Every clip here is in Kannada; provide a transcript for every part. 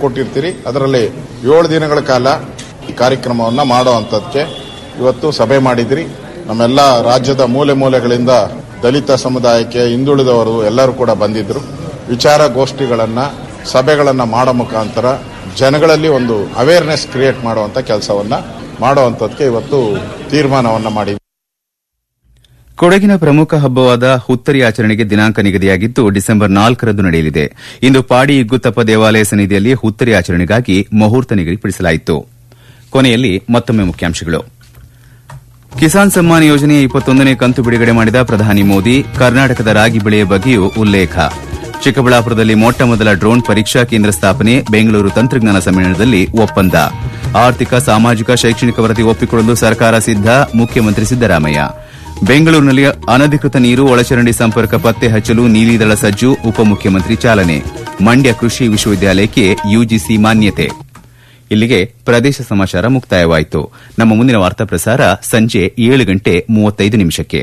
ಕೊಟ್ಟಿರ್ತೀರಿ ಅದರಲ್ಲಿ ಏಳು ದಿನಗಳ ಕಾಲ ಈ ಕಾರ್ಯಕ್ರಮವನ್ನು ಮಾಡುವಂಥದ್ದಕ್ಕೆ ಇವತ್ತು ಸಭೆ ಮಾಡಿದ್ರಿ ನಮ್ಮೆಲ್ಲ ರಾಜ್ಯದ ಮೂಲೆ ಮೂಲೆಗಳಿಂದ ದಲಿತ ಸಮುದಾಯಕ್ಕೆ ಹಿಂದುಳಿದವರು ಎಲ್ಲರೂ ಕೂಡ ಬಂದಿದ್ರು ವಿಚಾರ ಗೋಷ್ಠಿಗಳನ್ನು ಸಭೆಗಳನ್ನು ಮಾಡೋ ಮುಖಾಂತರ ಜನಗಳಲ್ಲಿ ಒಂದು ಅವೇರ್ನೆಸ್ ಕ್ರಿಯೇಟ್ ಮಾಡುವಂಥ ಕೆಲಸವನ್ನು ಮಾಡುವಂಥದ್ದಕ್ಕೆ ಇವತ್ತು ತೀರ್ಮಾನವನ್ನು ಮಾಡಿದ್ವಿ ಕೊಡಗಿನ ಪ್ರಮುಖ ಹಬ್ಬವಾದ ಹುತ್ತರಿ ಆಚರಣೆಗೆ ದಿನಾಂಕ ನಿಗದಿಯಾಗಿದ್ದು ಡಿಸೆಂಬರ್ ನಾಲ್ಕರಂದು ನಡೆಯಲಿದೆ ಇಂದು ಪಾಡಿ ಇಗ್ಗುತ್ತಪ್ಪ ದೇವಾಲಯ ಸನ್ನಿಧಿಯಲ್ಲಿ ಹುತ್ತರಿ ಆಚರಣೆಗಾಗಿ ಮುಹೂರ್ತ ನಿಗದಿಪಡಿಸಲಾಯಿತು ಕೊನೆಯಲ್ಲಿ ಮತ್ತೊಮ್ಮೆ ಮುಖ್ಯಾಂಶಗಳು ಕಿಸಾನ್ ಸಮ್ಮಾನ್ ಯೋಜನೆಯ ಇಪ್ಪತ್ತೊಂದನೇ ಕಂತು ಬಿಡುಗಡೆ ಮಾಡಿದ ಪ್ರಧಾನಿ ಮೋದಿ ಕರ್ನಾಟಕದ ರಾಗಿ ಬೆಳೆಯ ಬಗ್ಗೆಯೂ ಉಲ್ಲೇಖ ಚಿಕ್ಕಬಳ್ಳಾಪುರದಲ್ಲಿ ಮೊಟ್ಟ ಮೊದಲ ಡ್ರೋನ್ ಪರೀಕ್ಷಾ ಕೇಂದ್ರ ಸ್ಥಾಪನೆ ಬೆಂಗಳೂರು ತಂತ್ರಜ್ಞಾನ ಸಮ್ಮೇಳನದಲ್ಲಿ ಒಪ್ಪಂದ ಆರ್ಥಿಕ ಸಾಮಾಜಿಕ ಶೈಕ್ಷಣಿಕ ವರದಿ ಒಪ್ಪಿಕೊಳ್ಳಲು ಸರ್ಕಾರ ಸಿದ್ದ ಮುಖ್ಯಮಂತ್ರಿ ಸಿದ್ದರಾಮಯ್ಯ ಬೆಂಗಳೂರಿನಲ್ಲಿ ಅನಧಿಕೃತ ನೀರು ಒಳಚರಂಡಿ ಸಂಪರ್ಕ ಪತ್ತೆ ಹಚ್ಚಲು ನೀಲಿದಳ ಸಜ್ಜು ಉಪಮುಖ್ಯಮಂತ್ರಿ ಚಾಲನೆ ಮಂಡ್ಯ ಕೃಷಿ ವಿಶ್ವವಿದ್ಯಾಲಯಕ್ಕೆ ಯುಜಿಸಿ ಮಾನ್ಯತೆ ಇಲ್ಲಿಗೆ ಪ್ರದೇಶ ಸಮಾಚಾರ ಮುಕ್ತಾಯವಾಯಿತು ನಮ್ಮ ಮುಂದಿನ ವಾರ್ತಾ ಪ್ರಸಾರ ಸಂಜೆ ಏಳು ಗಂಟೆ ಮೂವತ್ತೈದು ನಿಮಿಷಕ್ಕೆ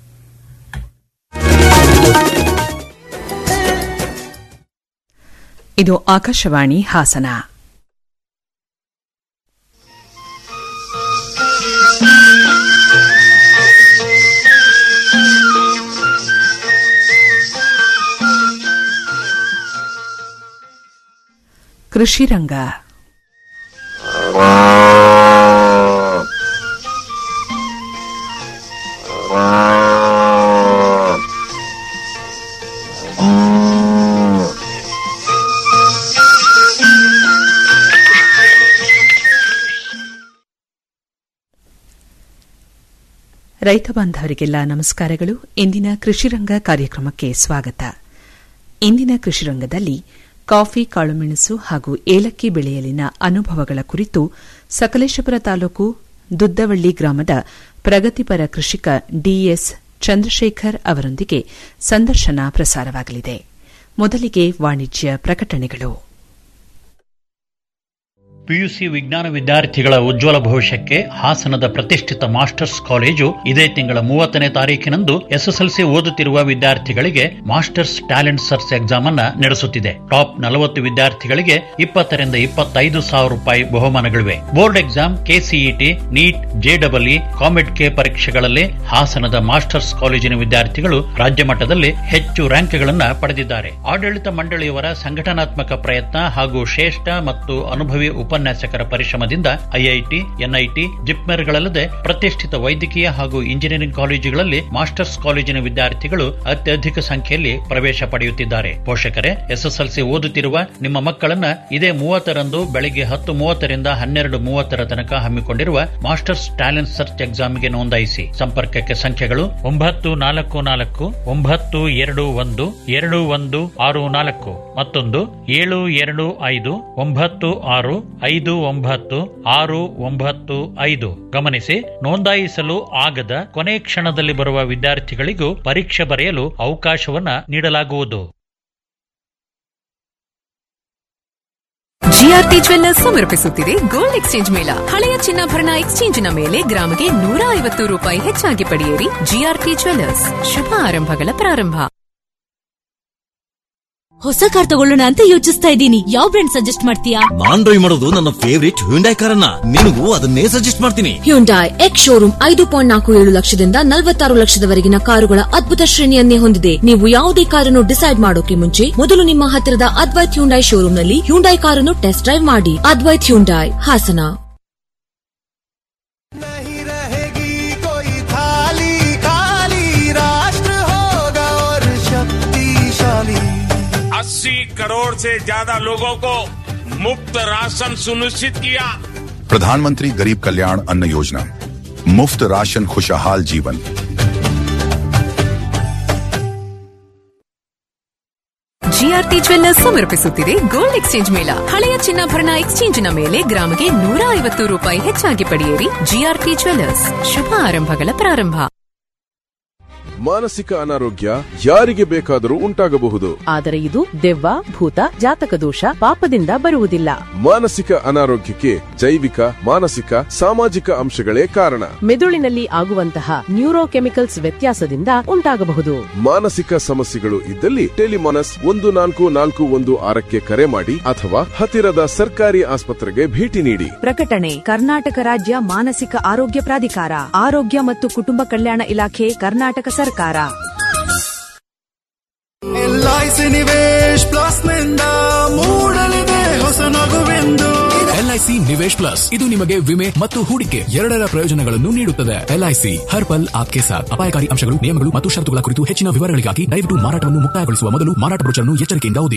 ಇದು ಆಕಾಶವಾಣಿ ಹಾಸನ ಕೃಷಿ ರಂಗ ರೈತ ಬಾಂಧವರಿಗೆಲ್ಲ ನಮಸ್ಕಾರಗಳು ಇಂದಿನ ಕೃಷಿರಂಗ ಕಾರ್ಯಕ್ರಮಕ್ಕೆ ಸ್ವಾಗತ ಇಂದಿನ ಕೃಷಿರಂಗದಲ್ಲಿ ಕಾಫಿ ಕಾಳುಮೆಣಸು ಹಾಗೂ ಏಲಕ್ಕಿ ಬೆಳೆಯಲಿನ ಅನುಭವಗಳ ಕುರಿತು ಸಕಲೇಶಪುರ ತಾಲೂಕು ದುದ್ದವಳ್ಳಿ ಗ್ರಾಮದ ಪ್ರಗತಿಪರ ಕೃಷಿಕ ಡಿಎಸ್ ಚಂದ್ರಶೇಖರ್ ಅವರೊಂದಿಗೆ ಸಂದರ್ಶನ ಪ್ರಸಾರವಾಗಲಿದೆ ಮೊದಲಿಗೆ ವಾಣಿಜ್ಯ ಪ್ರಕಟಣೆಗಳು ಪಿಯುಸಿ ವಿಜ್ಞಾನ ವಿದ್ಯಾರ್ಥಿಗಳ ಉಜ್ವಲ ಭವಿಷ್ಯಕ್ಕೆ ಹಾಸನದ ಪ್ರತಿಷ್ಠಿತ ಮಾಸ್ಟರ್ಸ್ ಕಾಲೇಜು ಇದೇ ತಿಂಗಳ ಮೂವತ್ತನೇ ತಾರೀಕಿನಂದು ಎಸ್ಎಸ್ಎಲ್ಸಿ ಓದುತ್ತಿರುವ ವಿದ್ಯಾರ್ಥಿಗಳಿಗೆ ಮಾಸ್ಟರ್ಸ್ ಟ್ಯಾಲೆಂಟ್ ಸರ್ಚ್ ಎಕ್ಸಾಮ್ ಅನ್ನ ನಡೆಸುತ್ತಿದೆ ಟಾಪ್ ನಲವತ್ತು ವಿದ್ಯಾರ್ಥಿಗಳಿಗೆ ಇಪ್ಪತ್ತರಿಂದ ಇಪ್ಪತ್ತೈದು ಸಾವಿರ ರೂಪಾಯಿ ಬಹುಮಾನಗಳಿವೆ ಬೋರ್ಡ್ ಎಕ್ಸಾಮ್ ಕೆಸಿಇಟಿ ನೀಟ್ ಜೆಡಬ್ಲ್ಇ ಕಾಮೆಡ್ ಕೆ ಪರೀಕ್ಷೆಗಳಲ್ಲಿ ಹಾಸನದ ಮಾಸ್ಟರ್ಸ್ ಕಾಲೇಜಿನ ವಿದ್ಯಾರ್ಥಿಗಳು ರಾಜ್ಯ ಮಟ್ಟದಲ್ಲಿ ಹೆಚ್ಚು ರ್ಯಾಂಕ್ಗಳನ್ನ ಪಡೆದಿದ್ದಾರೆ ಆಡಳಿತ ಮಂಡಳಿಯವರ ಸಂಘಟನಾತ್ಮಕ ಪ್ರಯತ್ನ ಹಾಗೂ ಶ್ರೇಷ್ಠ ಮತ್ತು ಅನುಭವಿ ಉಪನ್ಯಾಸಕರ ಪರಿಶ್ರಮದಿಂದ ಐಐಟಿ ಎನ್ಐಟಿ ಜಿಪ್ಮೆರ್ಗಳಲ್ಲದೆ ಪ್ರತಿಷ್ಠಿತ ವೈದ್ಯಕೀಯ ಹಾಗೂ ಇಂಜಿನಿಯರಿಂಗ್ ಕಾಲೇಜುಗಳಲ್ಲಿ ಮಾಸ್ಟರ್ಸ್ ಕಾಲೇಜಿನ ವಿದ್ಯಾರ್ಥಿಗಳು ಅತ್ಯಧಿಕ ಸಂಖ್ಯೆಯಲ್ಲಿ ಪ್ರವೇಶ ಪಡೆಯುತ್ತಿದ್ದಾರೆ ಪೋಷಕರೇ ಎಸ್ಎಸ್ಎಲ್ಸಿ ಓದುತ್ತಿರುವ ನಿಮ್ಮ ಮಕ್ಕಳನ್ನ ಇದೇ ಮೂವತ್ತರಂದು ಬೆಳಗ್ಗೆ ಹತ್ತು ಮೂವತ್ತರಿಂದ ಹನ್ನೆರಡು ಮೂವತ್ತರ ತನಕ ಹಮ್ಮಿಕೊಂಡಿರುವ ಮಾಸ್ಟರ್ಸ್ ಟ್ಯಾಲೆಂಟ್ ಸರ್ಚ್ ಎಕ್ಸಾಮ್ಗೆ ನೋಂದಾಯಿಸಿ ಸಂಪರ್ಕಕ್ಕೆ ಸಂಖ್ಯೆಗಳು ಒಂಬತ್ತು ನಾಲ್ಕು ನಾಲ್ಕು ಒಂಬತ್ತು ಎರಡು ಒಂದು ಎರಡು ಒಂದು ಆರು ನಾಲ್ಕು ಮತ್ತೊಂದು ಏಳು ಎರಡು ಐದು ಒಂಬತ್ತು ಆರು ಐದು ಒಂಬತ್ತು ಆರು ಒಂಬತ್ತು ಐದು ಗಮನಿಸಿ ನೋಂದಾಯಿಸಲು ಆಗದ ಕೊನೆ ಕ್ಷಣದಲ್ಲಿ ಬರುವ ವಿದ್ಯಾರ್ಥಿಗಳಿಗೂ ಪರೀಕ್ಷೆ ಬರೆಯಲು ಅವಕಾಶವನ್ನ ನೀಡಲಾಗುವುದು ಜಿಆರ್ಟಿ ಜ್ವೆಲ್ಲರ್ಸ್ ಸಮರ್ಪಿಸುತ್ತಿದೆ ಗೋಲ್ಡ್ ಎಕ್ಸ್ಚೇಂಜ್ ಮೇಳ ಹಳೆಯ ಚಿನ್ನಾಭರಣ ಎಕ್ಸ್ಚೇಂಜಿನ ಮೇಲೆ ಗ್ರಾಮಿಗೆ ನೂರ ಐವತ್ತು ರೂಪಾಯಿ ಹೆಚ್ಚಾಗಿ ಪಡೆಯಿರಿ ಜಿಆರ್ಟಿ ಜ್ವೆಲ್ಲರ್ಸ್ ಶುಭ ಆರಂಭಗಳ ಪ್ರಾರಂಭ ಹೊಸ ಕಾರ್ ತಗೊಳ್ಳೋಣ ಅಂತ ಯೋಚಿಸ್ತಾ ಇದ್ದೀನಿ ಯಾವ ಬ್ರ್ಯಾಂಡ್ ಸಜೆಸ್ಟ್ ಮಾಡ್ತೀಯಾ ನಾನ್ ಡ್ರೈವ್ ಮಾಡೋದು ನನ್ನ ಫೇವರಿಟ್ ಹ್ಯುಂಡೈ ಕಾರನ್ನ ನಿನಗೂ ಅದನ್ನೇ ಸಜೆಸ್ಟ್ ಮಾಡ್ತೀನಿ ಹ್ಯುಂಡಾಯ್ ಎಕ್ಸ್ ಶೋರೂಮ್ ಐದು ಪಾಯಿಂಟ್ ನಾಲ್ಕು ಏಳು ಲಕ್ಷದಿಂದ ನಲವತ್ತಾರು ಲಕ್ಷದವರೆಗಿನ ಕಾರುಗಳ ಅದ್ಭುತ ಶ್ರೇಣಿಯನ್ನೇ ಹೊಂದಿದೆ ನೀವು ಯಾವುದೇ ಕಾರನ್ನು ಡಿಸೈಡ್ ಮಾಡೋಕೆ ಮುಂಚೆ ಮೊದಲು ನಿಮ್ಮ ಹತ್ತಿರದ ಅದ್ವೈತ್ ಹ್ಯುಂಡಾಯ್ ಶೋರೂಮ್ನಲ್ಲಿ ಹ್ಯುಂಡಾಯ್ ಕಾರನ್ನು ಟೆಸ್ಟ್ ಡ್ರೈವ್ ಮಾಡಿ ಅದ್ವೈತ್ ಹ್ಯುಂಡಾಯ್ ಹಾಸನ नहीं रहेगी कोई थाली खाली राष्ट्र होगा और शक्तिशाली अस्सी करोड़ से ज्यादा लोगों को मुफ्त राशन सुनिश्चित किया प्रधानमंत्री गरीब कल्याण अन्न योजना मुफ्त राशन खुशहाल जीवन ಜಿಆರ್ಟಿ ಜ್ವೆಲ್ಲರ್ಸ್ ಸಮರ್ಪಿಸುತ್ತಿದೆ ಗೋಲ್ಡ್ ಎಕ್ಸ್ಚೇಂಜ್ ಮೇಳ ಹಳೆಯ ಚಿನ್ನಾಭರಣ ಎಕ್ಸ್ಚೇಂಜಿನ ಮೇಲೆ ಗ್ರಾಮಿಗೆ ನೂರ ಐವತ್ತು ರೂಪಾಯಿ ಹೆಚ್ಚಾಗಿ ಪಡೆಯಿರಿ ಜಿಆರ್ಟಿ ಜ್ವೆಲ್ಲರ್ಸ್ ಶುಭ ಆರಂಭಗಳ ಪ್ರಾರಂಭ ಮಾನಸಿಕ ಅನಾರೋಗ್ಯ ಯಾರಿಗೆ ಬೇಕಾದರೂ ಉಂಟಾಗಬಹುದು ಆದರೆ ಇದು ದೆವ್ವ ಭೂತ ಜಾತಕ ದೋಷ ಪಾಪದಿಂದ ಬರುವುದಿಲ್ಲ ಮಾನಸಿಕ ಅನಾರೋಗ್ಯಕ್ಕೆ ಜೈವಿಕ ಮಾನಸಿಕ ಸಾಮಾಜಿಕ ಅಂಶಗಳೇ ಕಾರಣ ಮೆದುಳಿನಲ್ಲಿ ಆಗುವಂತಹ ನ್ಯೂರೋಕೆಮಿಕಲ್ಸ್ ವ್ಯತ್ಯಾಸದಿಂದ ಉಂಟಾಗಬಹುದು ಮಾನಸಿಕ ಸಮಸ್ಯೆಗಳು ಇದ್ದಲ್ಲಿ ಟೆಲಿಮಾನಸ್ ಒಂದು ನಾಲ್ಕು ನಾಲ್ಕು ಒಂದು ಆರಕ್ಕೆ ಕರೆ ಮಾಡಿ ಅಥವಾ ಹತ್ತಿರದ ಸರ್ಕಾರಿ ಆಸ್ಪತ್ರೆಗೆ ಭೇಟಿ ನೀಡಿ ಪ್ರಕಟಣೆ ಕರ್ನಾಟಕ ರಾಜ್ಯ ಮಾನಸಿಕ ಆರೋಗ್ಯ ಪ್ರಾಧಿಕಾರ ಆರೋಗ್ಯ ಮತ್ತು ಕುಟುಂಬ ಕಲ್ಯಾಣ ಇಲಾಖೆ ಕರ್ನಾಟಕ ಸರ್ಕಾರ ಎಲ್ಐಸಿ ನಿವೇಶ್ ಪ್ಲಸ್ ನಿಂದ ಮೂಡಲಿದೆ ಹೊಸ ನಗುವೆಂದು ಎಲ್ಐಸಿ ನಿವೇಶ್ ಪ್ಲಸ್ ಇದು ನಿಮಗೆ ವಿಮೆ ಮತ್ತು ಹೂಡಿಕೆ ಎರಡರ ಪ್ರಯೋಜನಗಳನ್ನು ನೀಡುತ್ತದೆ ಎಲ್ಐಸಿ ಹರ್ ಪಲ್ ಆಪ್ಕೆ ಸಾಥ್ ಅಪಾಯಕಾರಿ ಅಂಶಗಳು ನಿಯಮಗಳು ಮತ್ತು ಷರತ್ತುಗಳ ಕುರಿತು ಹೆಚ್ಚಿನ ವಿವರಗಳಿಗಾಗಿ ದಯವಿಟ್ಟು ಮಾರಾಟವನ್ನು ಮುಕ್ತಾಯಗೊಳಿಸುವ ಮೊದಲು ಮಾರಾಟ ಬ್ರೋಚರ್ನ್ನು ಎಚ್ಚರಿಕೆಯಿಂದ ಓದಿ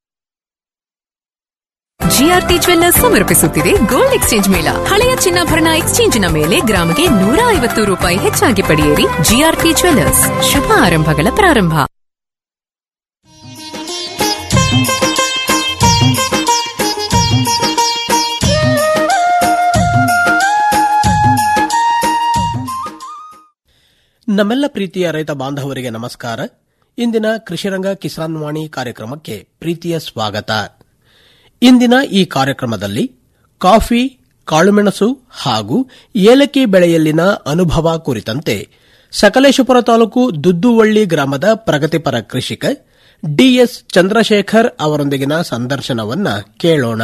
ಜಿಆರ್ಟಿ ಜ್ವೆಲ್ಲರ್ಸ್ ಸಮರ್ಪಿಸುತ್ತಿದೆ ಗೋಲ್ಡ್ ಎಕ್ಸ್ಚೇಂಜ್ ಮೇಳ ಹಳೆಯ ಚಿನ್ನಾಭರಣ ಎಕ್ಸ್ಚೇಂಜಿನ ಮೇಲೆ ಗ್ರಾಮಿಗೆ ನೂರ ಐವತ್ತು ರೂಪಾಯಿ ಹೆಚ್ಚಾಗಿ ಪಡೆಯಿರಿ ಜಿಆರ್ಟಿ ಜ್ವೆಲ್ಲರ್ಸ್ ಶುಭ ಆರಂಭಗಳ ಪ್ರಾರಂಭ ನಮ್ಮೆಲ್ಲ ಪ್ರೀತಿಯ ರೈತ ಬಾಂಧವರಿಗೆ ನಮಸ್ಕಾರ ಇಂದಿನ ಕೃಷಿರಂಗ ಕಿಸಾನ್ ವಾಣಿ ಕಾರ್ಯಕ್ರಮಕ್ಕೆ ಪ್ರೀತಿಯ ಸ್ವಾಗತ ಇಂದಿನ ಈ ಕಾರ್ಯಕ್ರಮದಲ್ಲಿ ಕಾಫಿ ಕಾಳುಮೆಣಸು ಹಾಗೂ ಏಲಕ್ಕಿ ಬೆಳೆಯಲ್ಲಿನ ಅನುಭವ ಕುರಿತಂತೆ ಸಕಲೇಶಪುರ ತಾಲೂಕು ದುದ್ದುವಳ್ಳಿ ಗ್ರಾಮದ ಪ್ರಗತಿಪರ ಕೃಷಿಕ ಡಿಎಸ್ ಚಂದ್ರಶೇಖರ್ ಅವರೊಂದಿಗಿನ ಸಂದರ್ಶನವನ್ನ ಕೇಳೋಣ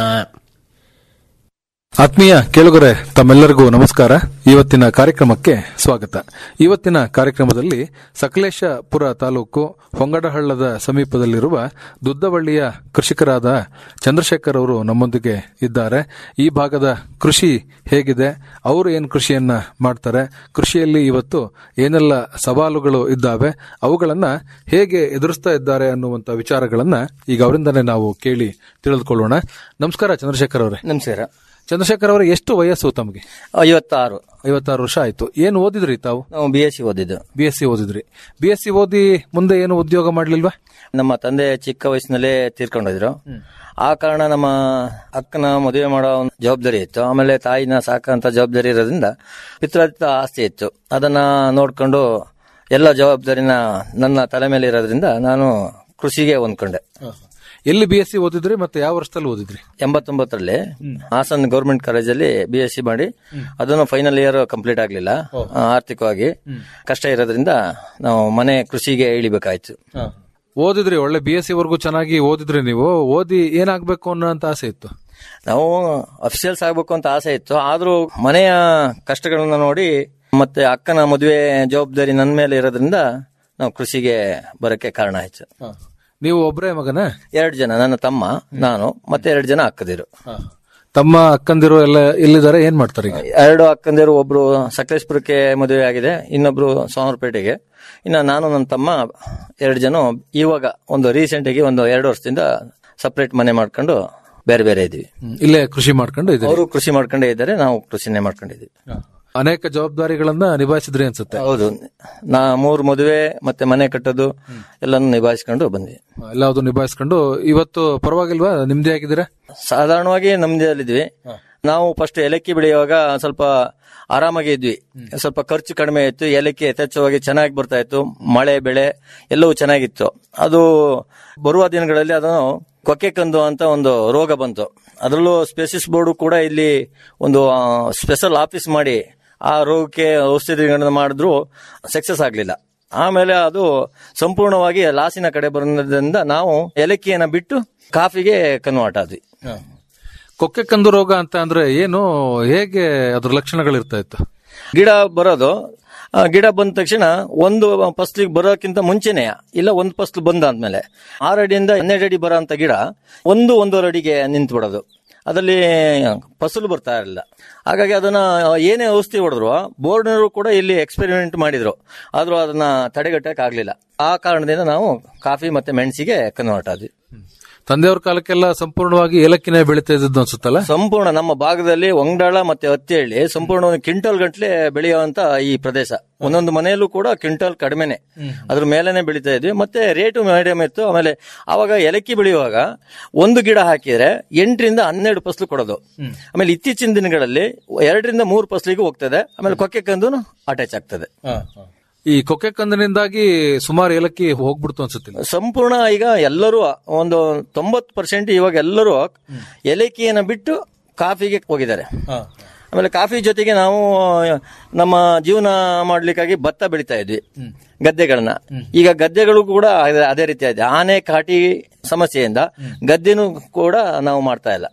ಆತ್ಮೀಯ ಕೇಳುಗರೆ ತಮ್ಮೆಲ್ಲರಿಗೂ ನಮಸ್ಕಾರ ಇವತ್ತಿನ ಕಾರ್ಯಕ್ರಮಕ್ಕೆ ಸ್ವಾಗತ ಇವತ್ತಿನ ಕಾರ್ಯಕ್ರಮದಲ್ಲಿ ಸಕಲೇಶಪುರ ತಾಲೂಕು ಹೊಂಗಡಹಳ್ಳದ ಸಮೀಪದಲ್ಲಿರುವ ದುದ್ದವಳ್ಳಿಯ ಕೃಷಿಕರಾದ ಚಂದ್ರಶೇಖರ್ ಅವರು ನಮ್ಮೊಂದಿಗೆ ಇದ್ದಾರೆ ಈ ಭಾಗದ ಕೃಷಿ ಹೇಗಿದೆ ಅವರು ಏನು ಕೃಷಿಯನ್ನ ಮಾಡ್ತಾರೆ ಕೃಷಿಯಲ್ಲಿ ಇವತ್ತು ಏನೆಲ್ಲ ಸವಾಲುಗಳು ಇದ್ದಾವೆ ಅವುಗಳನ್ನ ಹೇಗೆ ಎದುರಿಸ್ತಾ ಇದ್ದಾರೆ ಅನ್ನುವಂತ ವಿಚಾರಗಳನ್ನ ಈಗ ಅವರಿಂದನೇ ನಾವು ಕೇಳಿ ತಿಳಿದುಕೊಳ್ಳೋಣ ನಮಸ್ಕಾರ ಚಂದ್ರಶೇಖರ್ ಅವರೇ ನಮಸ್ಕಾರ ಚಂದ್ರಶೇಖರ್ ಅವರೇ ಎಷ್ಟು ವಯಸ್ಸು ತಮಗೆ ಐವತ್ತಾರು ಐವತ್ತಾರು ವರ್ಷ ಆಯ್ತು ಏನು ಓದಿದ್ರಿ ತಾವು ನಾವು ಬಿ ಎಸ್ ಸಿ ಓದಿದ್ದು ಬಿ ಎಸ್ ಸಿ ಓದಿದ್ರಿ ಬಿ ಎಸ್ ಸಿ ಓದಿ ಮುಂದೆ ಏನು ಉದ್ಯೋಗ ಮಾಡ್ಲಿಲ್ವಾ ನಮ್ಮ ತಂದೆ ಚಿಕ್ಕ ವಯಸ್ಸಿನಲ್ಲೇ ತೀರ್ಕೊಂಡಿದ್ರು ಆ ಕಾರಣ ನಮ್ಮ ಅಕ್ಕನ ಮದುವೆ ಮಾಡೋ ಒಂದು ಜವಾಬ್ದಾರಿ ಇತ್ತು ಆಮೇಲೆ ತಾಯಿನ ಸಾಕಂತ ಜವಾಬ್ದಾರಿ ಇರೋದ್ರಿಂದ ಪಿತ್ರಾರ್ಜಿತ ಆಸ್ತಿ ಇತ್ತು ಅದನ್ನ ನೋಡ್ಕೊಂಡು ಎಲ್ಲ ಜವಾಬ್ದಾರಿನ ನನ್ನ ತಲೆ ಮೇಲೆ ಇರೋದ್ರಿಂದ ನಾನು ಕೃಷಿಗೆ ಹೊಂದ್ಕೊಂಡೆ ಎಲ್ಲಿ ಬಿ ಎಸ್ ಸಿ ಓದಿದ್ರಿ ಮತ್ತೆ ಯಾವ ವರ್ಷದಲ್ಲಿ ಓದಿದ್ರಿ ಎಂಬತ್ತೊಂಬತ್ತರಲ್ಲಿ ಹಾಸನ್ ಗೌರ್ಮೆಂಟ್ ಕಾಲೇಜಲ್ಲಿ ಬಿ ಎಸ್ ಸಿ ಮಾಡಿ ಅದನ್ನು ಫೈನಲ್ ಇಯರ್ ಕಂಪ್ಲೀಟ್ ಆಗ್ಲಿಲ್ಲ ಆ, ಆರ್ಥಿಕವಾಗಿ ಕಷ್ಟ ಇರೋದ್ರಿಂದ ನಾವು ಮನೆ ಕೃಷಿಗೆ ಇಳಿಬೇಕಾಯ್ತು ಓದಿದ್ರಿ ಒಳ್ಳೆ ಬಿ ಎಸ್ ಸಿ ವರ್ಗೂ ಚೆನ್ನಾಗಿ ಓದಿದ್ರಿ ನೀವು ಓದಿ ಏನಾಗ್ಬೇಕು ಅನ್ನೋ ಆಸೆ ಇತ್ತು ನಾವು ಅಫಿಷಿಯಲ್ಸ್ ಆಗ್ಬೇಕು ಅಂತ ಆಸೆ ಇತ್ತು ಆದ್ರೂ ಮನೆಯ ಕಷ್ಟಗಳನ್ನ ನೋಡಿ ಮತ್ತೆ ಅಕ್ಕನ ಮದುವೆ ಜವಾಬ್ದಾರಿ ನನ್ನ ಮೇಲೆ ಇರೋದ್ರಿಂದ ನಾವು ಕೃಷಿಗೆ ಬರಕ್ಕೆ ಕಾರಣ ಆಯ್ತು ನೀವು ಒಬ್ಬರೇ ಮಗನ ಎರಡು ಜನ ನನ್ನ ತಮ್ಮ ನಾನು ಮತ್ತೆ ಎರಡು ಜನ ಅಕ್ಕದಿರು ತಮ್ಮ ಅಕ್ಕಂದಿರು ಎಲ್ಲ ಎಲ್ಲಿದ್ದಾರೆ ಏನ್ ಮಾಡ್ತಾರೆ ಈಗ ಎರಡು ಅಕ್ಕಂದಿರು ಒಬ್ರು ಸಕಲೇಶ್ಪುರಕ್ಕೆ ಮದುವೆ ಆಗಿದೆ ಇನ್ನೊಬ್ರು ಸೋಮವಾರಪೇಟೆಗೆ ಇನ್ನು ನಾನು ನನ್ನ ತಮ್ಮ ಎರಡು ಜನ ಇವಾಗ ಒಂದು ರೀಸೆಂಟ್ ಆಗಿ ಒಂದು ಎರಡು ವರ್ಷದಿಂದ ಸಪರೇಟ್ ಮನೆ ಮಾಡ್ಕೊಂಡು ಬೇರೆ ಬೇರೆ ಇದೀವಿ ಇಲ್ಲೇ ಕೃಷಿ ಮಾಡ್ಕೊಂಡು ಇದ್ದೀರಿ ಅವರು ಕೃಷಿ ಮಾಡ್ಕೊಂಡೇ ಇದ್ದಾರೆ ನಾವು ಕೃಷಿನೇ ಮಾಡ್ಕೊಂಡಿದ್ದೀವಿ ಅನೇಕ ಜವಾಬ್ದಾರಿಗಳನ್ನ ನಿಭಾಯಿಸಿದ್ರಿ ಅನ್ಸುತ್ತೆ ಹೌದು ನಾ ಮೂರು ಮದುವೆ ಮತ್ತೆ ಮನೆ ಕಟ್ಟೋದು ಎಲ್ಲಾನು ನಿಭಾಯಿಸ್ಕೊಂಡು ಬಂದ್ವಿ ಎಲ್ಲಾವುದು ನಿಭಾಯಿಸ್ಕೊಂಡು ಇವತ್ತು ಪರವಾಗಿಲ್ವಾ ನಿಮ್ದೇ ಆಗಿದ್ದೀರಾ ಸಾಧಾರಣವಾಗಿ ನಮ್ದಿದ್ವಿ ನಾವು ಫಸ್ಟ್ ಏಲಕ್ಕಿ ಬೆಳೆಯುವಾಗ ಸ್ವಲ್ಪ ಆರಾಮಾಗಿ ಇದ್ವಿ ಸ್ವಲ್ಪ ಖರ್ಚು ಕಡಿಮೆ ಇತ್ತು ಏಲಕ್ಕಿ ಯಥೇಚ್ಛವಾಗಿ ಚೆನ್ನಾಗಿ ಬರ್ತಾ ಇತ್ತು ಮಳೆ ಬೆಳೆ ಎಲ್ಲವೂ ಚೆನ್ನಾಗಿತ್ತು ಅದು ಬರುವ ದಿನಗಳಲ್ಲಿ ಅದನ್ನು ಕೊಕ್ಕೆ ಕಂದು ಅಂತ ಒಂದು ರೋಗ ಬಂತು ಅದರಲ್ಲೂ ಸ್ಪೆಸಿಸ್ ಬೋರ್ಡು ಕೂಡ ಇಲ್ಲಿ ಒಂದು ಸ್ಪೆಷಲ್ ಆಫೀಸ್ ಮಾಡಿ ಆ ರೋಗಕ್ಕೆ ಔಷಧಿಗಳನ್ನ ಮಾಡಿದ್ರು ಸಕ್ಸಸ್ ಆಗಲಿಲ್ಲ ಆಮೇಲೆ ಅದು ಸಂಪೂರ್ಣವಾಗಿ ಲಾಸಿನ ಕಡೆ ಬರೋದ್ರಿಂದ ನಾವು ಏಲಕ್ಕಿಯನ್ನ ಬಿಟ್ಟು ಕಾಫಿಗೆ ಕನ್ವರ್ಟ್ ಆದ್ವಿ ಕೊಕ್ಕೆ ಕಂದು ರೋಗ ಅಂತ ಅಂದ್ರೆ ಏನು ಹೇಗೆ ಅದ್ರ ಲಕ್ಷಣಗಳಿರ್ತಾ ಇತ್ತು ಗಿಡ ಬರೋದು ಆ ಗಿಡ ಬಂದ ತಕ್ಷಣ ಒಂದು ಫಸ್ಲಿಗೆ ಬರೋಕ್ಕಿಂತ ಮುಂಚೆನೆ ಇಲ್ಲ ಒಂದು ಫಸ್ಲು ಬಂದಾದ್ಮೇಲೆ ಆರು ಅಡಿಯಿಂದ ಹನ್ನೆರಡು ಅಡಿ ಬರೋ ಅಂತ ಗಿಡ ಒಂದು ಒಂದೂವರೆ ಅಡಿಗೆ ನಿಂತು ಬಿಡೋದು ಅದರಲ್ಲಿ ಫಸಲು ಬರ್ತಾ ಇರಲಿಲ್ಲ ಹಾಗಾಗಿ ಅದನ್ನ ಏನೇ ಔಷಧಿ ಹೊಡೆದ್ರು ಬೋರ್ಡ್ನವರು ಕೂಡ ಇಲ್ಲಿ ಎಕ್ಸ್ಪೆರಿಮೆಂಟ್ ಮಾಡಿದ್ರು ಆದ್ರೂ ಅದನ್ನ ತಡೆಗಟ್ಟಕ್ಕೆ ಆಗ್ಲಿಲ್ಲ ಆ ಕಾರಣದಿಂದ ನಾವು ಕಾಫಿ ಮತ್ತೆ ಮೆಣಸಿಗೆ ಕನ್ವರ್ಟ್ ಆದ್ವಿ ತಂದೆಯವ್ರ ಕಾಲಕ್ಕೆಲ್ಲ ಸಂಪೂರ್ಣವಾಗಿ ಏಲಕ್ಕಿನೇ ಬೆಳೀತಾ ಇದ್ದದ್ದು ಅನ್ಸುತ್ತಲ್ಲ ಸಂಪೂರ್ಣ ನಮ್ಮ ಭಾಗದಲ್ಲಿ ಒಂಗಡಾಳ ಮತ್ತೆ ಹತ್ತಿಹಳ್ಳಿ ಸಂಪೂರ್ಣ ಒಂದು ಕ್ವಿಂಟಲ್ ಗಂಟ್ಲೆ ಬೆಳೆಯುವಂತ ಈ ಪ್ರದೇಶ ಒಂದೊಂದು ಮನೆಯಲ್ಲೂ ಕೂಡ ಕ್ವಿಂಟಲ್ ಕಡಿಮೆನೆ ಅದ್ರ ಮೇಲೆನೆ ಬೆಳೀತಾ ಇದ್ವಿ ಮತ್ತೆ ರೇಟು ಮೀಡಿಯಂ ಇತ್ತು ಆಮೇಲೆ ಅವಾಗ ಏಲಕ್ಕಿ ಬೆಳೆಯುವಾಗ ಒಂದು ಗಿಡ ಹಾಕಿದ್ರೆ ಎಂಟರಿಂದ ಹನ್ನೆರಡು ಫಸಲು ಕೊಡೋದು ಆಮೇಲೆ ಇತ್ತೀಚಿನ ದಿನಗಳಲ್ಲಿ ಎರಡರಿಂದ ಮೂರು ಫಸಲಿಗೂ ಹೋಗ್ತದೆ ಆಮೇಲೆ ಕೊಕ್ಕೆ ಕಂದು ಅಟ್ಯಾಚ್ ಆಗ್ತದೆ ಈ ಕೊಕ್ಕೆ ಕಂದನಿಂದಾಗಿ ಸುಮಾರು ಏಲಕ್ಕಿ ಹೋಗ್ಬಿಡ್ತು ಅನ್ಸುತ್ತಿಲ್ಲ ಸಂಪೂರ್ಣ ಈಗ ಎಲ್ಲರೂ ಒಂದು ತೊಂಬತ್ತು ಪರ್ಸೆಂಟ್ ಇವಾಗ ಎಲ್ಲರೂ ಏಲಕ್ಕಿಯನ್ನ ಬಿಟ್ಟು ಕಾಫಿಗೆ ಹೋಗಿದ್ದಾರೆ ಆಮೇಲೆ ಕಾಫಿ ಜೊತೆಗೆ ನಾವು ನಮ್ಮ ಜೀವನ ಮಾಡ್ಲಿಕ್ಕಾಗಿ ಭತ್ತ ಬೆಳಿತಾ ಇದ್ವಿ ಗದ್ದೆಗಳನ್ನ ಈಗ ಗದ್ದೆಗಳು ಕೂಡ ಅದೇ- ಅದೇ ರೀತಿ ಇದೆ ಆನೆ ಕಾಟಿ ಸಮಸ್ಯೆಯಿಂದ ಗದ್ದೆನೂ ಕೂಡ ನಾವು ಮಾಡ್ತಾ ಇಲ್ಲ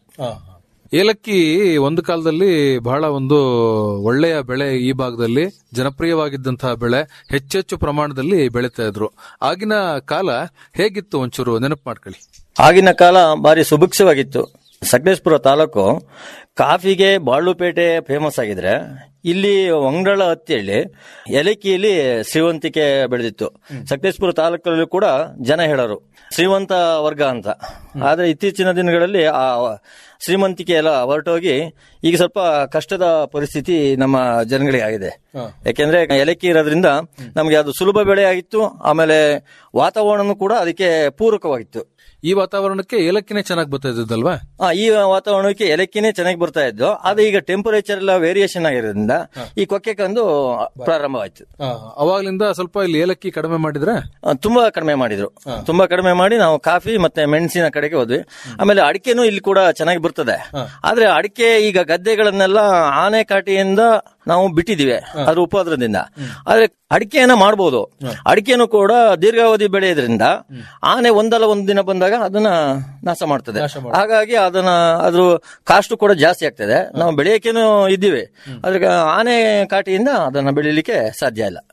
ಏಲಕ್ಕಿ ಒಂದು ಕಾಲದಲ್ಲಿ ಬಹಳ ಒಂದು ಒಳ್ಳೆಯ ಬೆಳೆ ಈ ಭಾಗದಲ್ಲಿ ಜನಪ್ರಿಯವಾಗಿದ್ದಂತಹ ಬೆಳೆ ಹೆಚ್ಚೆಚ್ಚು ಪ್ರಮಾಣದಲ್ಲಿ ಬೆಳೀತಾ ಇದ್ರು ಆಗಿನ ಕಾಲ ಹೇಗಿತ್ತು ಒಂಚೂರು ನೆನಪು ಮಾಡ್ಕೊಳ್ಳಿ ಆಗಿನ ಕಾಲ ಬಾರಿ ಸುಭಿಕ್ಷವಾಗಿತ್ತು ಸಕಲೇಶ್ಪುರ ತಾಲೂಕು ಕಾಫಿಗೆ ಬಾಳುಪೇಟೆ ಫೇಮಸ್ ಆಗಿದ್ರೆ ಇಲ್ಲಿ ಒಂಗಡಳ ಹತ್ತಿಯಲ್ಲಿ ಏಲಕ್ಕಿಯಲ್ಲಿ ಶ್ರೀವಂತಿಕೆ ಬೆಳೆದಿತ್ತು ಸಕಲೇಶ್ಪುರ ತಾಲೂಕಲ್ಲಿ ಕೂಡ ಜನ ಹೇಳೋರು ಶ್ರೀಮಂತ ವರ್ಗ ಅಂತ ಆದ್ರೆ ಇತ್ತೀಚಿನ ದಿನಗಳಲ್ಲಿ ಆ ಶ್ರೀಮಂತಿಕೆ ಎಲ್ಲ ಹೊರಟೋಗಿ ಈಗ ಸ್ವಲ್ಪ ಕಷ್ಟದ ಪರಿಸ್ಥಿತಿ ನಮ್ಮ ಜನಗಳಿಗೆ ಆಗಿದೆ ಯಾಕೆಂದ್ರೆ ಏಲಕ್ಕಿ ಇರೋದ್ರಿಂದ ನಮಗೆ ಅದು ಸುಲಭ ಬೆಳೆ ಆಗಿತ್ತು ಆಮೇಲೆ ವಾತಾವರಣನೂ ಕೂಡ ಅದಕ್ಕೆ ಪೂರಕವಾಗಿತ್ತು ಈ ವಾತಾವರಣಕ್ಕೆ ಏಲಕ್ಕಿನೇ ಚೆನ್ನಾಗಿ ಬರ್ತಾ ಇದ್ದಲ್ವಾ ಆ, ಈ ವಾತಾವರಣಕ್ಕೆ ಏಲಕ್ಕಿನೇ ಚೆನ್ನಾಗಿ ಬರ್ತಾ ಇದ್ದು ಆದ್ರೆ ಈಗ ಟೆಂಪರೇಚರ್ ಎಲ್ಲ ವೇರಿಯೇಷನ್ ಆಗಿರೋದ್ರಿಂದ ಈ ಕೊಕ್ಕೆ ಕಂದು ಪ್ರಾರಂಭವಾಯ್ತು ಅವಾಗ್ಲಿಂದ ಸ್ವಲ್ಪ ಇಲ್ಲಿ ಏಲಕ್ಕಿ ಕಡಿಮೆ ಮಾಡಿದ್ರೆ ಆ, ತುಂಬಾ ಕಡಿಮೆ ಮಾಡಿದ್ರು ತುಂಬಾ ಕಡಿಮೆ ಮಾಡಿ ನಾವು ಕಾಫಿ ಮತ್ತೆ ಮೆಣಸಿನ ಕಡೆಗೆ ಹೋದ್ವಿ ಆಮೇಲೆ ಅಡಿಕೆನೂ ಇಲ್ಲಿ ಕೂಡ ಚೆನ್ನಾಗಿ ಬರ್ತದೆ ಆದ್ರೆ ಅಡಿಕೆ ಈಗ ಗದ್ದೆಗಳನ್ನೆಲ್ಲ ಆನೆ ಕಾಟಿಯಿಂದ ನಾವು ಬಿಟ್ಟಿದೀವಿ ಅದ್ರ ಉಪದ್ರದಿಂದ ಆದ್ರೆ ಅಡಿಕೆಯನ್ನ ಮಾಡಬಹುದು ಅಡಿಕೆನೂ ಕೂಡ ದೀರ್ಘಾವಧಿ ಬೆಳೆಯೋದ್ರಿಂದ ಆನೆ ಒಂದಲ್ಲ ಒಂದ್ ದಿನ ಬಂದಾಗ ಅದನ್ನ ನಾಶ ಮಾಡ್ತದೆ ಹಾಗಾಗಿ ಅದನ್ನ ಅದ್ರ ಕಾಸ್ಟ್ ಕೂಡ ಜಾಸ್ತಿ ಆಗ್ತದೆ ನಾವು ಬೆಳೆಯಕ್ಕೇನು ಇದ್ದೀವಿ ಅದ್ರ ಆನೆ ಕಾಟಿಯಿಂದ ಅದನ್ನ ಬೆಳಿಲಿಕ್ಕೆ ಸಾಧ್ಯ ಇಲ್ಲ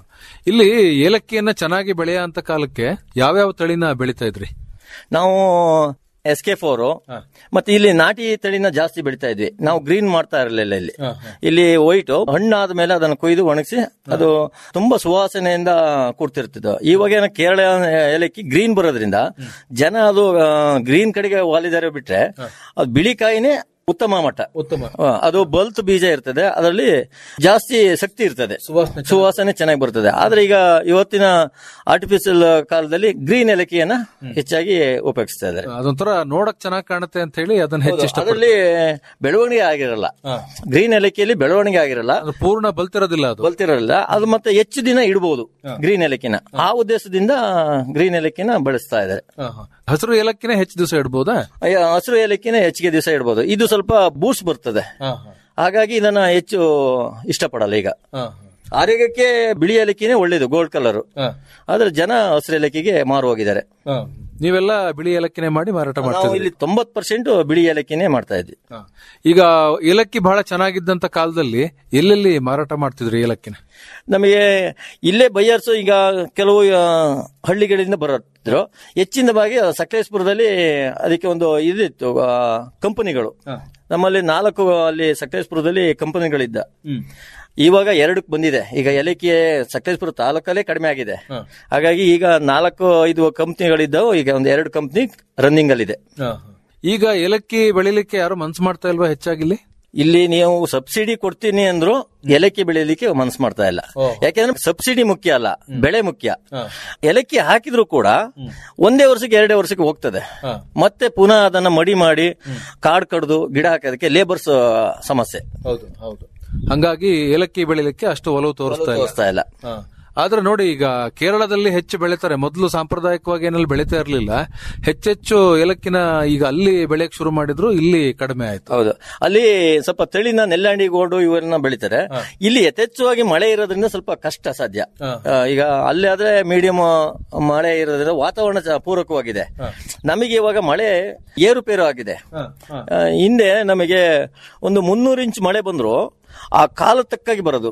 ಇಲ್ಲಿ ಏಲಕ್ಕಿಯನ್ನ ಚೆನ್ನಾಗಿ ಬೆಳೆಯ ಅಂತ ಕಾಲಕ್ಕೆ ಯಾವ್ಯಾವ ತಳಿನ ಬೆಳಿತಾ ಇದ್ರಿ ನಾವು ಎಸ್ ಕೆ ಫೋರ್ ಮತ್ತೆ ಇಲ್ಲಿ ನಾಟಿ ತಳಿನ ಜಾಸ್ತಿ ಬೆಳಿತಾ ಇದ್ವಿ ನಾವು ಗ್ರೀನ್ ಮಾಡ್ತಾ ಇರಲಿಲ್ಲ ಇಲ್ಲಿ ಇಲ್ಲಿ ವೈಟ್ ಹಣ್ಣಾದ ಮೇಲೆ ಅದನ್ನು ಕೊಯ್ದು ಒಣಗಿಸಿ ಅದು ತುಂಬಾ ಸುವಾಸನೆಯಿಂದ ಕೂಡ್ತಿರ್ತಿದ್ದು ಇವಾಗ ಏನೋ ಕೇರಳ ಏಲಕ್ಕಿ ಗ್ರೀನ್ ಬರೋದ್ರಿಂದ ಜನ ಅದು ಗ್ರೀನ್ ಕಡೆಗೆ ವಾಲಿದಾರೆ ಬಿಟ್ರೆ ಅದು ಬಿಳಿ ಕಾಯಿನೇ ಉತ್ತಮ ಮಟ್ಟ ಉತ್ತಮ ಅದು ಬಲ್ತ್ ಬೀಜ ಇರ್ತದೆ ಅದರಲ್ಲಿ ಜಾಸ್ತಿ ಶಕ್ತಿ ಇರ್ತದೆ ಸುವಾಸನೆ ಚೆನ್ನಾಗಿ ಬರ್ತದೆ ಆದ್ರೆ ಈಗ ಇವತ್ತಿನ ಆರ್ಟಿಫಿಷಿಯಲ್ ಕಾಲದಲ್ಲಿ ಗ್ರೀನ್ ಏಲಕ್ಕಿಯನ್ನ ಹೆಚ್ಚಾಗಿ ಉಪಯೋಗಿಸ್ತಾ ಇದ್ದಾರೆ ಅದೊಂಥರ ನೋಡಕ್ ಚೆನ್ನಾಗಿ ಕಾಣುತ್ತೆ ಅಂತ ಹೇಳಿ ಅದನ್ನ ಹೆಚ್ಚು ಇಷ್ಟ ಅದರಲ್ಲಿ ಬೆಳವಣಿಗೆ ಆಗಿರಲ್ಲ ಗ್ರೀನ್ ಏಲಕ್ಕಿಯಲ್ಲಿ ಬೆಳವಣಿಗೆ ಆಗಿರಲ್ಲ ಪೂರ್ಣ ಬಲ್ತಿರೋದಿಲ್ಲ ಅದು ಬಲ್ತಿರಲ್ಲ ಅದು ಮತ್ತೆ ಹೆಚ್ಚು ದಿನ ಇಡಬಹುದು ಗ್ರೀನ್ ಏಲಕ್ಕಿನ ಆ ಉದ್ದೇಶದಿಂದ ಗ್ರೀನ್ ಏಲಕ್ಕಿನ ಬಳಸ್ತಾ ಇದ್ದಾರೆ ಹಸಿರು ಏಲಕ್ಕಿನೇ ಹೆಚ್ಚು ದಿವಸ ಇಡ್ಬೋದಾ ಅಯ್ಯ, ಹಸಿರು ಏಲಕ್ಕಿನ ಹೆಚ್ಚಿಗೆ ದಿವಸ ಇಡಬಹುದು ಇದು ಸ್ವಲ್ಪ ಬೂಸ್ಟ್ ಬರ್ತದೆ ಹಾಗಾಗಿ ಇದನ್ನ ಹೆಚ್ಚು ಇಷ್ಟಪಡಲ್ಲ ಈಗ ಆರೋಗ್ಯಕ್ಕೆ ಬಿಳಿ ಏಲಕ್ಕಿನೇ ಒಳ್ಳೇದು ಗೋಲ್ಡ್ ಕಲರ್ ಆದ್ರೆ ಜನ ಹಸಿರು ಏಲಕ್ಕಿಗೆ ಮಾರು ಹೋಗಿದ್ದಾರೆ ನೀವೆಲ್ಲ ಬಿಳಿ ಏಲಕ್ಕಿನೇ ಮಾಡಿ ಮಾರಾಟ ನಾವು ಮಾಡ್ತೀವಿ ಇಲ್ಲಿ ತೊಂಬತ್ ಪರ್ಸೆಂಟ್ ಬಿಳಿ ಏಲಕ್ಕಿನೇ ಮಾಡ್ತಾ ಇದ್ವಿ ಈಗ ಏಲಕ್ಕಿ ಬಹಳ ಚೆನ್ನಾಗಿದ್ದಂತ ಕಾಲದಲ್ಲಿ ಎಲ್ಲೆಲ್ಲಿ ಮಾರಾಟ ಮಾಡ್ತಿದ್ರಿ ಏಲಕ್ಕಿನ ನಮಗೆ ಇಲ್ಲೇ ಬೈಯರ್ಸ್ ಈಗ ಕೆಲವು ಆ, ಹಳ್ಳಿಗಳಿಂದ ಬರುತ್ತಿದ್ರು ಹೆಚ್ಚಿನ ಭಾಗ ಸಕಲೇಶ್ಪುರದಲ್ಲಿ ಅದಕ್ಕೆ ಒಂದು ಇದಿತ್ತು ಆ, ಕಂಪನಿಗಳು ನಮ್ಮಲ್ಲಿ ನಾಲ್ಕು ಅಲ್ಲಿ ಸಕಲೇಶ್ಪುರದಲ್ಲಿ ಕಂಪನಿಗಳಿದ್ದ ಇವಾಗ ಎರಡಕ್ಕೆ ಬಂದಿದೆ ಈಗ ಏಲಕ್ಕಿ ಸಕಲೇಶ್ಪುರ ತಾಲೂಕಲ್ಲೇ ಕಡಿಮೆ ಆಗಿದೆ ಹಾಗಾಗಿ ಈಗ ನಾಲ್ಕು ಐದು ಕಂಪ್ನಿಗಳಿದ್ದವು ಈಗ ಒಂದು ಎರಡು ಕಂಪ್ನಿ ರನ್ನಿಂಗ್ ಅಲ್ಲಿದೆ ಈಗ ಏಲಕ್ಕಿ ಬೆಳಿಲಿಕ್ಕೆ ಯಾರು ಮನ್ಸು ಮಾಡ್ತಾ ಇಲ್ವಾ ಹೆಚ್ಚಾಗಿಲ್ಲಿ ಇಲ್ಲಿ ನೀವು ಸಬ್ಸಿಡಿ ಕೊಡ್ತೀನಿ ಅಂದ್ರು ಏಲಕ್ಕಿ ಬೆಳಿಲಿಕ್ಕೆ ಮನಸ್ಸು ಮಾಡ್ತಾ ಇಲ್ಲ ಯಾಕೆಂದ್ರೆ ಸಬ್ಸಿಡಿ ಮುಖ್ಯ ಅಲ್ಲ ಬೆಳೆ ಮುಖ್ಯ ಏಲಕ್ಕಿ ಹಾಕಿದ್ರು ಕೂಡ ಒಂದೇ ವರ್ಷಕ್ಕೆ ಎರಡೇ ವರ್ಷಕ್ಕೆ ಹೋಗ್ತದೆ ಮತ್ತೆ ಪುನಃ ಅದನ್ನ ಮಡಿ ಮಾಡಿ ಕಾಡ್ ಕಡ್ದು ಗಿಡ ಹಾಕೋದಕ್ಕೆ ಲೇಬರ್ಸ್ ಸಮಸ್ಯೆ ಹೌದು ಹೌದು ಹಂಗಾಗಿ ಏಲಕ್ಕಿ ಬೆಳಿಲಿಕ್ಕೆ ಅಷ್ಟು ಒಲವು ತೋರಿಸ್ತಾ ಇಲ್ಲ ತೋರಿಸ್ತಾ ಇಲ್ಲ ಆದ್ರೆ ನೋಡಿ ಈಗ ಕೇರಳದಲ್ಲಿ ಹೆಚ್ಚು ಬೆಳೀತಾರೆ ಮೊದಲು ಸಾಂಪ್ರದಾಯಿಕವಾಗಿ ಏನಲ್ಲಿ ಬೆಳೀತಾ ಇರಲಿಲ್ಲ ಹೆಚ್ಚೆಚ್ಚು ಏಲಕ್ಕಿನ ಈಗ ಅಲ್ಲಿ ಬೆಳೆಯಕ್ ಶುರು ಮಾಡಿದ್ರು ಇಲ್ಲಿ ಕಡಿಮೆ ಆಯ್ತು ಹೌದು ಅಲ್ಲಿ ಸ್ವಲ್ಪ ತಳಿನ ನೆಲ್ಲಾಂಡಿ ಗೋಲ್ಡು ಇವನ್ನ ಬೆಳಿತಾರೆ ಇಲ್ಲಿ ಯಥೇಚ್ಛವಾಗಿ ಮಳೆ ಇರೋದ್ರಿಂದ ಸ್ವಲ್ಪ ಕಷ್ಟ ಸಾಧ್ಯ ಆ, ಈಗ ಅಲ್ಲಿ ಆದ್ರೆ ಮೀಡಿಯಂ ಮಳೆ ಇರೋದ್ರಿಂದ ವಾತಾವರಣ ಚ- ಪೂರಕವಾಗಿದೆ ನಮಗೆ ಇವಾಗ ಮಳೆ ಏರುಪೇರು ಆಗಿದೆ ಆ, ಹಿಂದೆ ನಮಗೆ ಒಂದು ಮುನ್ನೂರು ಇಂಚ್ ಮಳೆ ಬಂದ್ರು ಆ ಕಾಲ ತಕ್ಕಾಗಿ ಬರೋದು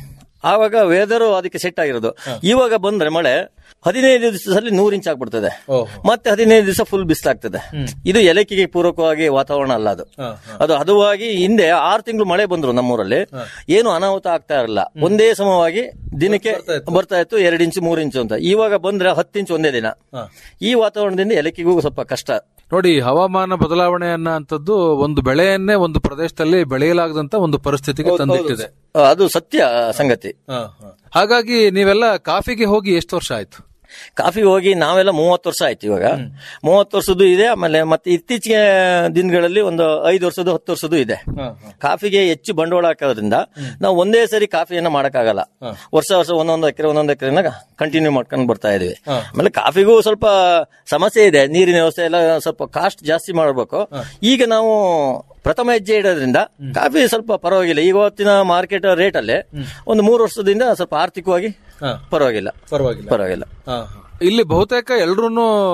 ಆವಾಗ ವೆದರ್ ಅದಕ್ಕೆ ಸೆಟ್ ಆಗಿರೋದು ಇವಾಗ ಬಂದ್ರೆ ಮಳೆ ಹದಿನೈದು ದಿವಸದಲ್ಲಿ ನೂರು ಇಂಚ್ ಆಗ್ಬಿಡ್ತದೆ ಮತ್ತೆ ಹದಿನೈದು ದಿವಸ ಫುಲ್ ಬಿಸಿಲಾಗ್ತದೆ ಇದು ಏಲಕ್ಕಿಗೆ ಪೂರಕವಾಗಿ ವಾತಾವರಣ ಅಲ್ಲ ಅದು ಅದು ಹದವಾಗಿ ಹಿಂದೆ ಆರು ತಿಂಗಳು ಮಳೆ ಬಂದ್ರು ನಮ್ಮೂರಲ್ಲಿ ಏನು ಅನಾಹುತ ಆಗ್ತಾ ಇರಲಿಲ್ಲ ಒಂದೇ ಸಮವಾಗಿ ದಿನಕ್ಕೆ ಬರ್ತಾ ಇತ್ತು ಎರಡು ಇಂಚು ಮೂರು ಇಂಚು ಅಂತ ಇವಾಗ ಬಂದ್ರೆ ಹತ್ತು ಇಂಚು ಒಂದೇ ದಿನ ಈ ವಾತಾವರಣದಿಂದ ಏಲಕ್ಕಿಗೂ ಸ್ವಲ್ಪ ಕಷ್ಟ ನೋಡಿ ಹವಾಮಾನ ಬದಲಾವಣೆ ಅನ್ನೋಂಥದ್ದು ಒಂದು ಬೆಳೆಯನ್ನೇ ಒಂದು ಪ್ರದೇಶದಲ್ಲಿ ಬೆಳೆಯಲಾಗದಂತ ಒಂದು ಪರಿಸ್ಥಿತಿಗೆ ತಂದಿಟ್ಟಿದೆ ಅದು ಸತ್ಯ ಸಂಗತಿ ಹಾಗಾಗಿ ನೀವೆಲ್ಲ ಕಾಫಿಗೆ ಹೋಗಿ ಎಷ್ಟು ವರ್ಷ ಆಯ್ತು ಕಾಫಿ ಹೋಗಿ ನಾವೆಲ್ಲ ಮೂವತ್ತು ವರ್ಷ ಆಯ್ತು ಇವಾಗ ಮೂವತ್ತು ವರ್ಷದ್ದು ಇದೆ ಆಮೇಲೆ ಮತ್ತೆ ಇತ್ತೀಚೆಗೆ ದಿನಗಳಲ್ಲಿ ಒಂದು ಐದು ವರ್ಷದ್ದು ಹತ್ತು ವರ್ಷದ್ದು ಇದೆ ಕಾಫಿಗೆ ಹೆಚ್ಚು ಬಂಡವಾಳ ಹಾಕೋದ್ರಿಂದ ನಾವು ಒಂದೇ ಸರಿ ಕಾಫಿಯನ್ನ ಮಾಡಕ್ಕಾಗಲ್ಲ ವರ್ಷ ವರ್ಷ ಒಂದೊಂದು ಎಕರೆ ಒಂದೊಂದು ಎಕರೆನ ಕಂಟಿನ್ಯೂ ಮಾಡ್ಕೊಂಡು ಬರ್ತಾ ಇದೀವಿ ಆಮೇಲೆ ಕಾಫಿಗೂ ಸ್ವಲ್ಪ ಸಮಸ್ಯೆ ಇದೆ ನೀರಿನ ವ್ಯವಸ್ಥೆ ಎಲ್ಲ ಸ್ವಲ್ಪ ಕಾಸ್ಟ್ ಜಾಸ್ತಿ ಮಾಡಬೇಕು ಈಗ ನಾವು ಪ್ರಥಮ ಹೆಜ್ಜೆ ಇಡೋದ್ರಿಂದ ಕಾಫಿ ಸ್ವಲ್ಪ ಪರವಾಗಿಲ್ಲ ಇವತ್ತಿನ ಮಾರ್ಕೆಟ್ ರೇಟ್ ಅಲ್ಲಿ ಒಂದು ಮೂರು ವರ್ಷದಿಂದ ಸ್ವಲ್ಪ ಆರ್ಥಿಕವಾಗಿ ಪರವಾಗಿಲ್ಲ ಪರವಾಗಿಲ್ಲ ಪರವಾಗಿಲ್ಲ ಇಲ್ಲಿ ಬಹುತೇಕ ಎಲ್ರೂ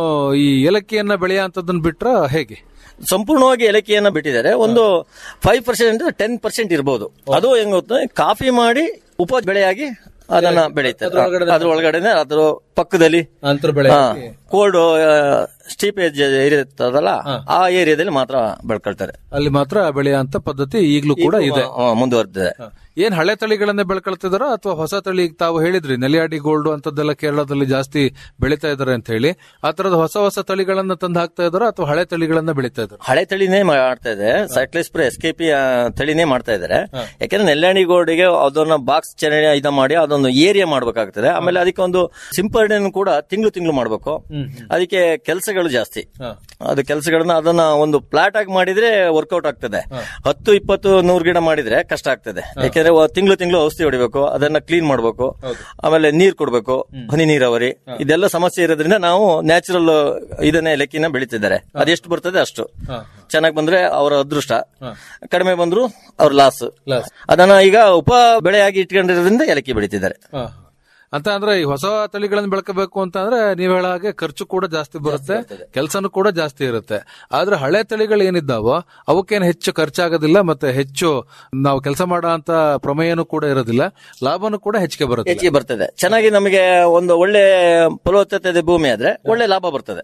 ಈ ಏಲಕ್ಕಿಯನ್ನ ಬೆಳೆಯುವಂತದನ್ನ ಬಿಟ್ರ ಹೇಗೆ ಸಂಪೂರ್ಣವಾಗಿ ಏಲಕ್ಕಿಯನ್ನ ಬಿಟ್ಟಿದ್ದಾರೆ ಒಂದು ಫೈವ್ ಪರ್ಸೆಂಟ್ ಟೆನ್ ಪರ್ಸೆಂಟ್ ಇರಬಹುದು ಅದು ಹೆಂಗ್ ಗೊತ್ತಾ ಕಾಫಿ ಮಾಡಿ ಉಪ ಬೆಳೆಯಾಗಿ ಅದನ್ನ ಬೆಳೀತಾರೆ ಅದ್ರ ಒಳಗಡೆನೆ ಅದ್ರ ಪಕ್ಕದಲ್ಲಿ ಅಂತರ ಬೆಳೆ ಕೋಲ್ಡ್ ಸ್ಟೀಪೇಜ್ ಇರುತ್ತದಲ್ಲ ಆ ಏರಿಯಾದಲ್ಲಿ ಮಾತ್ರ ಬೆಳ್ಕೊಳ್ತಾರೆ ಅಲ್ಲಿ ಮಾತ್ರ ಬೆಳೆಯುವಂತ ಪದ್ಧತಿ ಈಗಲೂ ಕೂಡ ಇದೆ ಮುಂದುವರೆದಿದೆ ಏನ್ ಹಳೆ ತಳಿಗಳನ್ನೇ ಬೆಳ್ಕೊಳ್ತಿದಾರ ಅಥವಾ ಹೊಸ ತಳಿ ಈಗ ತಾವು ಹೇಳಿದ್ರಿ ನೆಲಿಯಾಡಿ ಗೋಲ್ಡ್ ಅಂತದ್ದೆಲ್ಲ ಕೇರಳದಲ್ಲಿ ಜಾಸ್ತಿ ಬೆಳೀತಾ ಇದಾರೆ ಅಂತ ಹೇಳಿ ಆ ತರದ ಹೊಸ ಹೊಸ ತಳಿಗಳನ್ನ ತಂದು ಹಾಕ್ತಾ ಇದಾರ ಅಥವಾ ಹಳೆ ತಳಿಗಳನ್ನ ಬೆಳೀತಾ ಇದಾರೆ ಹಳೆ ತಳಿನೇ ಮಾಡ್ತಾ ಇದೆ ಸೈಕ್ಲಿಸ್ಪುರ ಎಸ್ ಕೆ ಪಿ ತಳಿನೇ ಮಾಡ್ತಾ ಇದ್ದಾರೆ ಯಾಕಂದ್ರೆ ನೆಲ್ಲಾಣಿ ಗೋಲ್ಡ್ಗೆ ಅದನ್ನ ಬಾಕ್ಸ್ ಚರಣೆ ಇದ ಮಾಡಿ ಅದೊಂದು ಏರಿಯಾ ಮಾಡ್ಬೇಕಾಗ್ತದೆ ಆಮೇಲೆ ಅದಕ್ಕೆ ಒಂದು ಸಿಂಪರಣೆಯನ್ನು ಕೂಡ ತಿಂಗಳು ತಿಂಗಳು ಮಾಡ್ಬೇಕು ಅದಕ್ಕೆ ಕೆಲಸಗಳು ಜಾಸ್ತಿ ಅದು ಕೆಲಸಗಳನ್ನ ಅದನ್ನ ಒಂದು ಫ್ಲಾಟ್ ಆಗಿ ಮಾಡಿದ್ರೆ ವರ್ಕೌಟ್ ಆಗ್ತದೆ ಹತ್ತು ಇಪ್ಪತ್ತು ನೂರು ಗಿಡ ಮಾಡಿದ್ರೆ ಕಷ್ಟ ಆಗ್ತದೆ ಯಾಕೆಂದ್ರೆ ತಿಂಗಳು ತಿಂಗಳು ಔಷಧಿ ಹೊಡಿಬೇಕು ಅದನ್ನ ಕ್ಲೀನ್ ಮಾಡ್ಬೇಕು ಆಮೇಲೆ ನೀರ್ ಕೊಡ್ಬೇಕು ಹನಿ ನೀರಾವರಿ ಇದೆಲ್ಲ ಸಮಸ್ಯೆ ಇರೋದ್ರಿಂದ ನಾವು ನ್ಯಾಚುರಲ್ ಇದನ್ನೇ ಲೆಕ್ಕಿನ ಬೆಳೀತಿದ್ದಾರೆ ಅದೆಷ್ಟು ಬರ್ತದೆ ಅಷ್ಟು ಚೆನ್ನಾಗಿ ಬಂದ್ರೆ ಅವರ ಅದೃಷ್ಟ ಕಡಿಮೆ ಬಂದ್ರು ಅವ್ರ ಲಾಸ್ ಅದನ್ನ ಈಗ ಉಪ ಬೆಳೆಯಾಗಿ ಇಟ್ಕೊಂಡಿರೋದ್ರಿಂದ ಏಲಕ್ಕಿ ಬೆಳೀತಿದ್ದಾರೆ ಅಂತ ಅಂದ್ರೆ ಈ ಹೊಸ ತಳಿಗಳನ್ನ ಬೆಳ್ಕೋಬೇಕು ಅಂತ ಅಂದ್ರೆ ನೀವ್ ಹೇಳ ಹಾಗೆ ಖರ್ಚು ಕೂಡ ಜಾಸ್ತಿ ಬರುತ್ತೆ ಕೆಲಸನೂ ಕೂಡ ಜಾಸ್ತಿ ಇರುತ್ತೆ ಆದ್ರೆ ಹಳೆ ತಳಿಗಳು ಏನಿದ್ದಾವೋ ಅವಕ್ಕೇನು ಹೆಚ್ಚು ಖರ್ಚಾಗೋದಿಲ್ಲ ಮತ್ತೆ ಹೆಚ್ಚು ನಾವು ಕೆಲಸ ಮಾಡೋ ಅಂತ ಪ್ರಮೇಯನೂ ಕೂಡ ಇರೋದಿಲ್ಲ ಲಾಭನೂ ಕೂಡ ಹೆಚ್ಚಿಗೆ ಬರುತ್ತೆ ಹೆಚ್ಚಿಗೆ ಬರ್ತದೆ ಚೆನ್ನಾಗಿ ನಮಗೆ ಒಂದು ಒಳ್ಳೆ ಫಲವತ್ತತೆ ಭೂಮಿ ಆದ್ರೆ ಒಳ್ಳೆ ಲಾಭ ಬರ್ತದೆ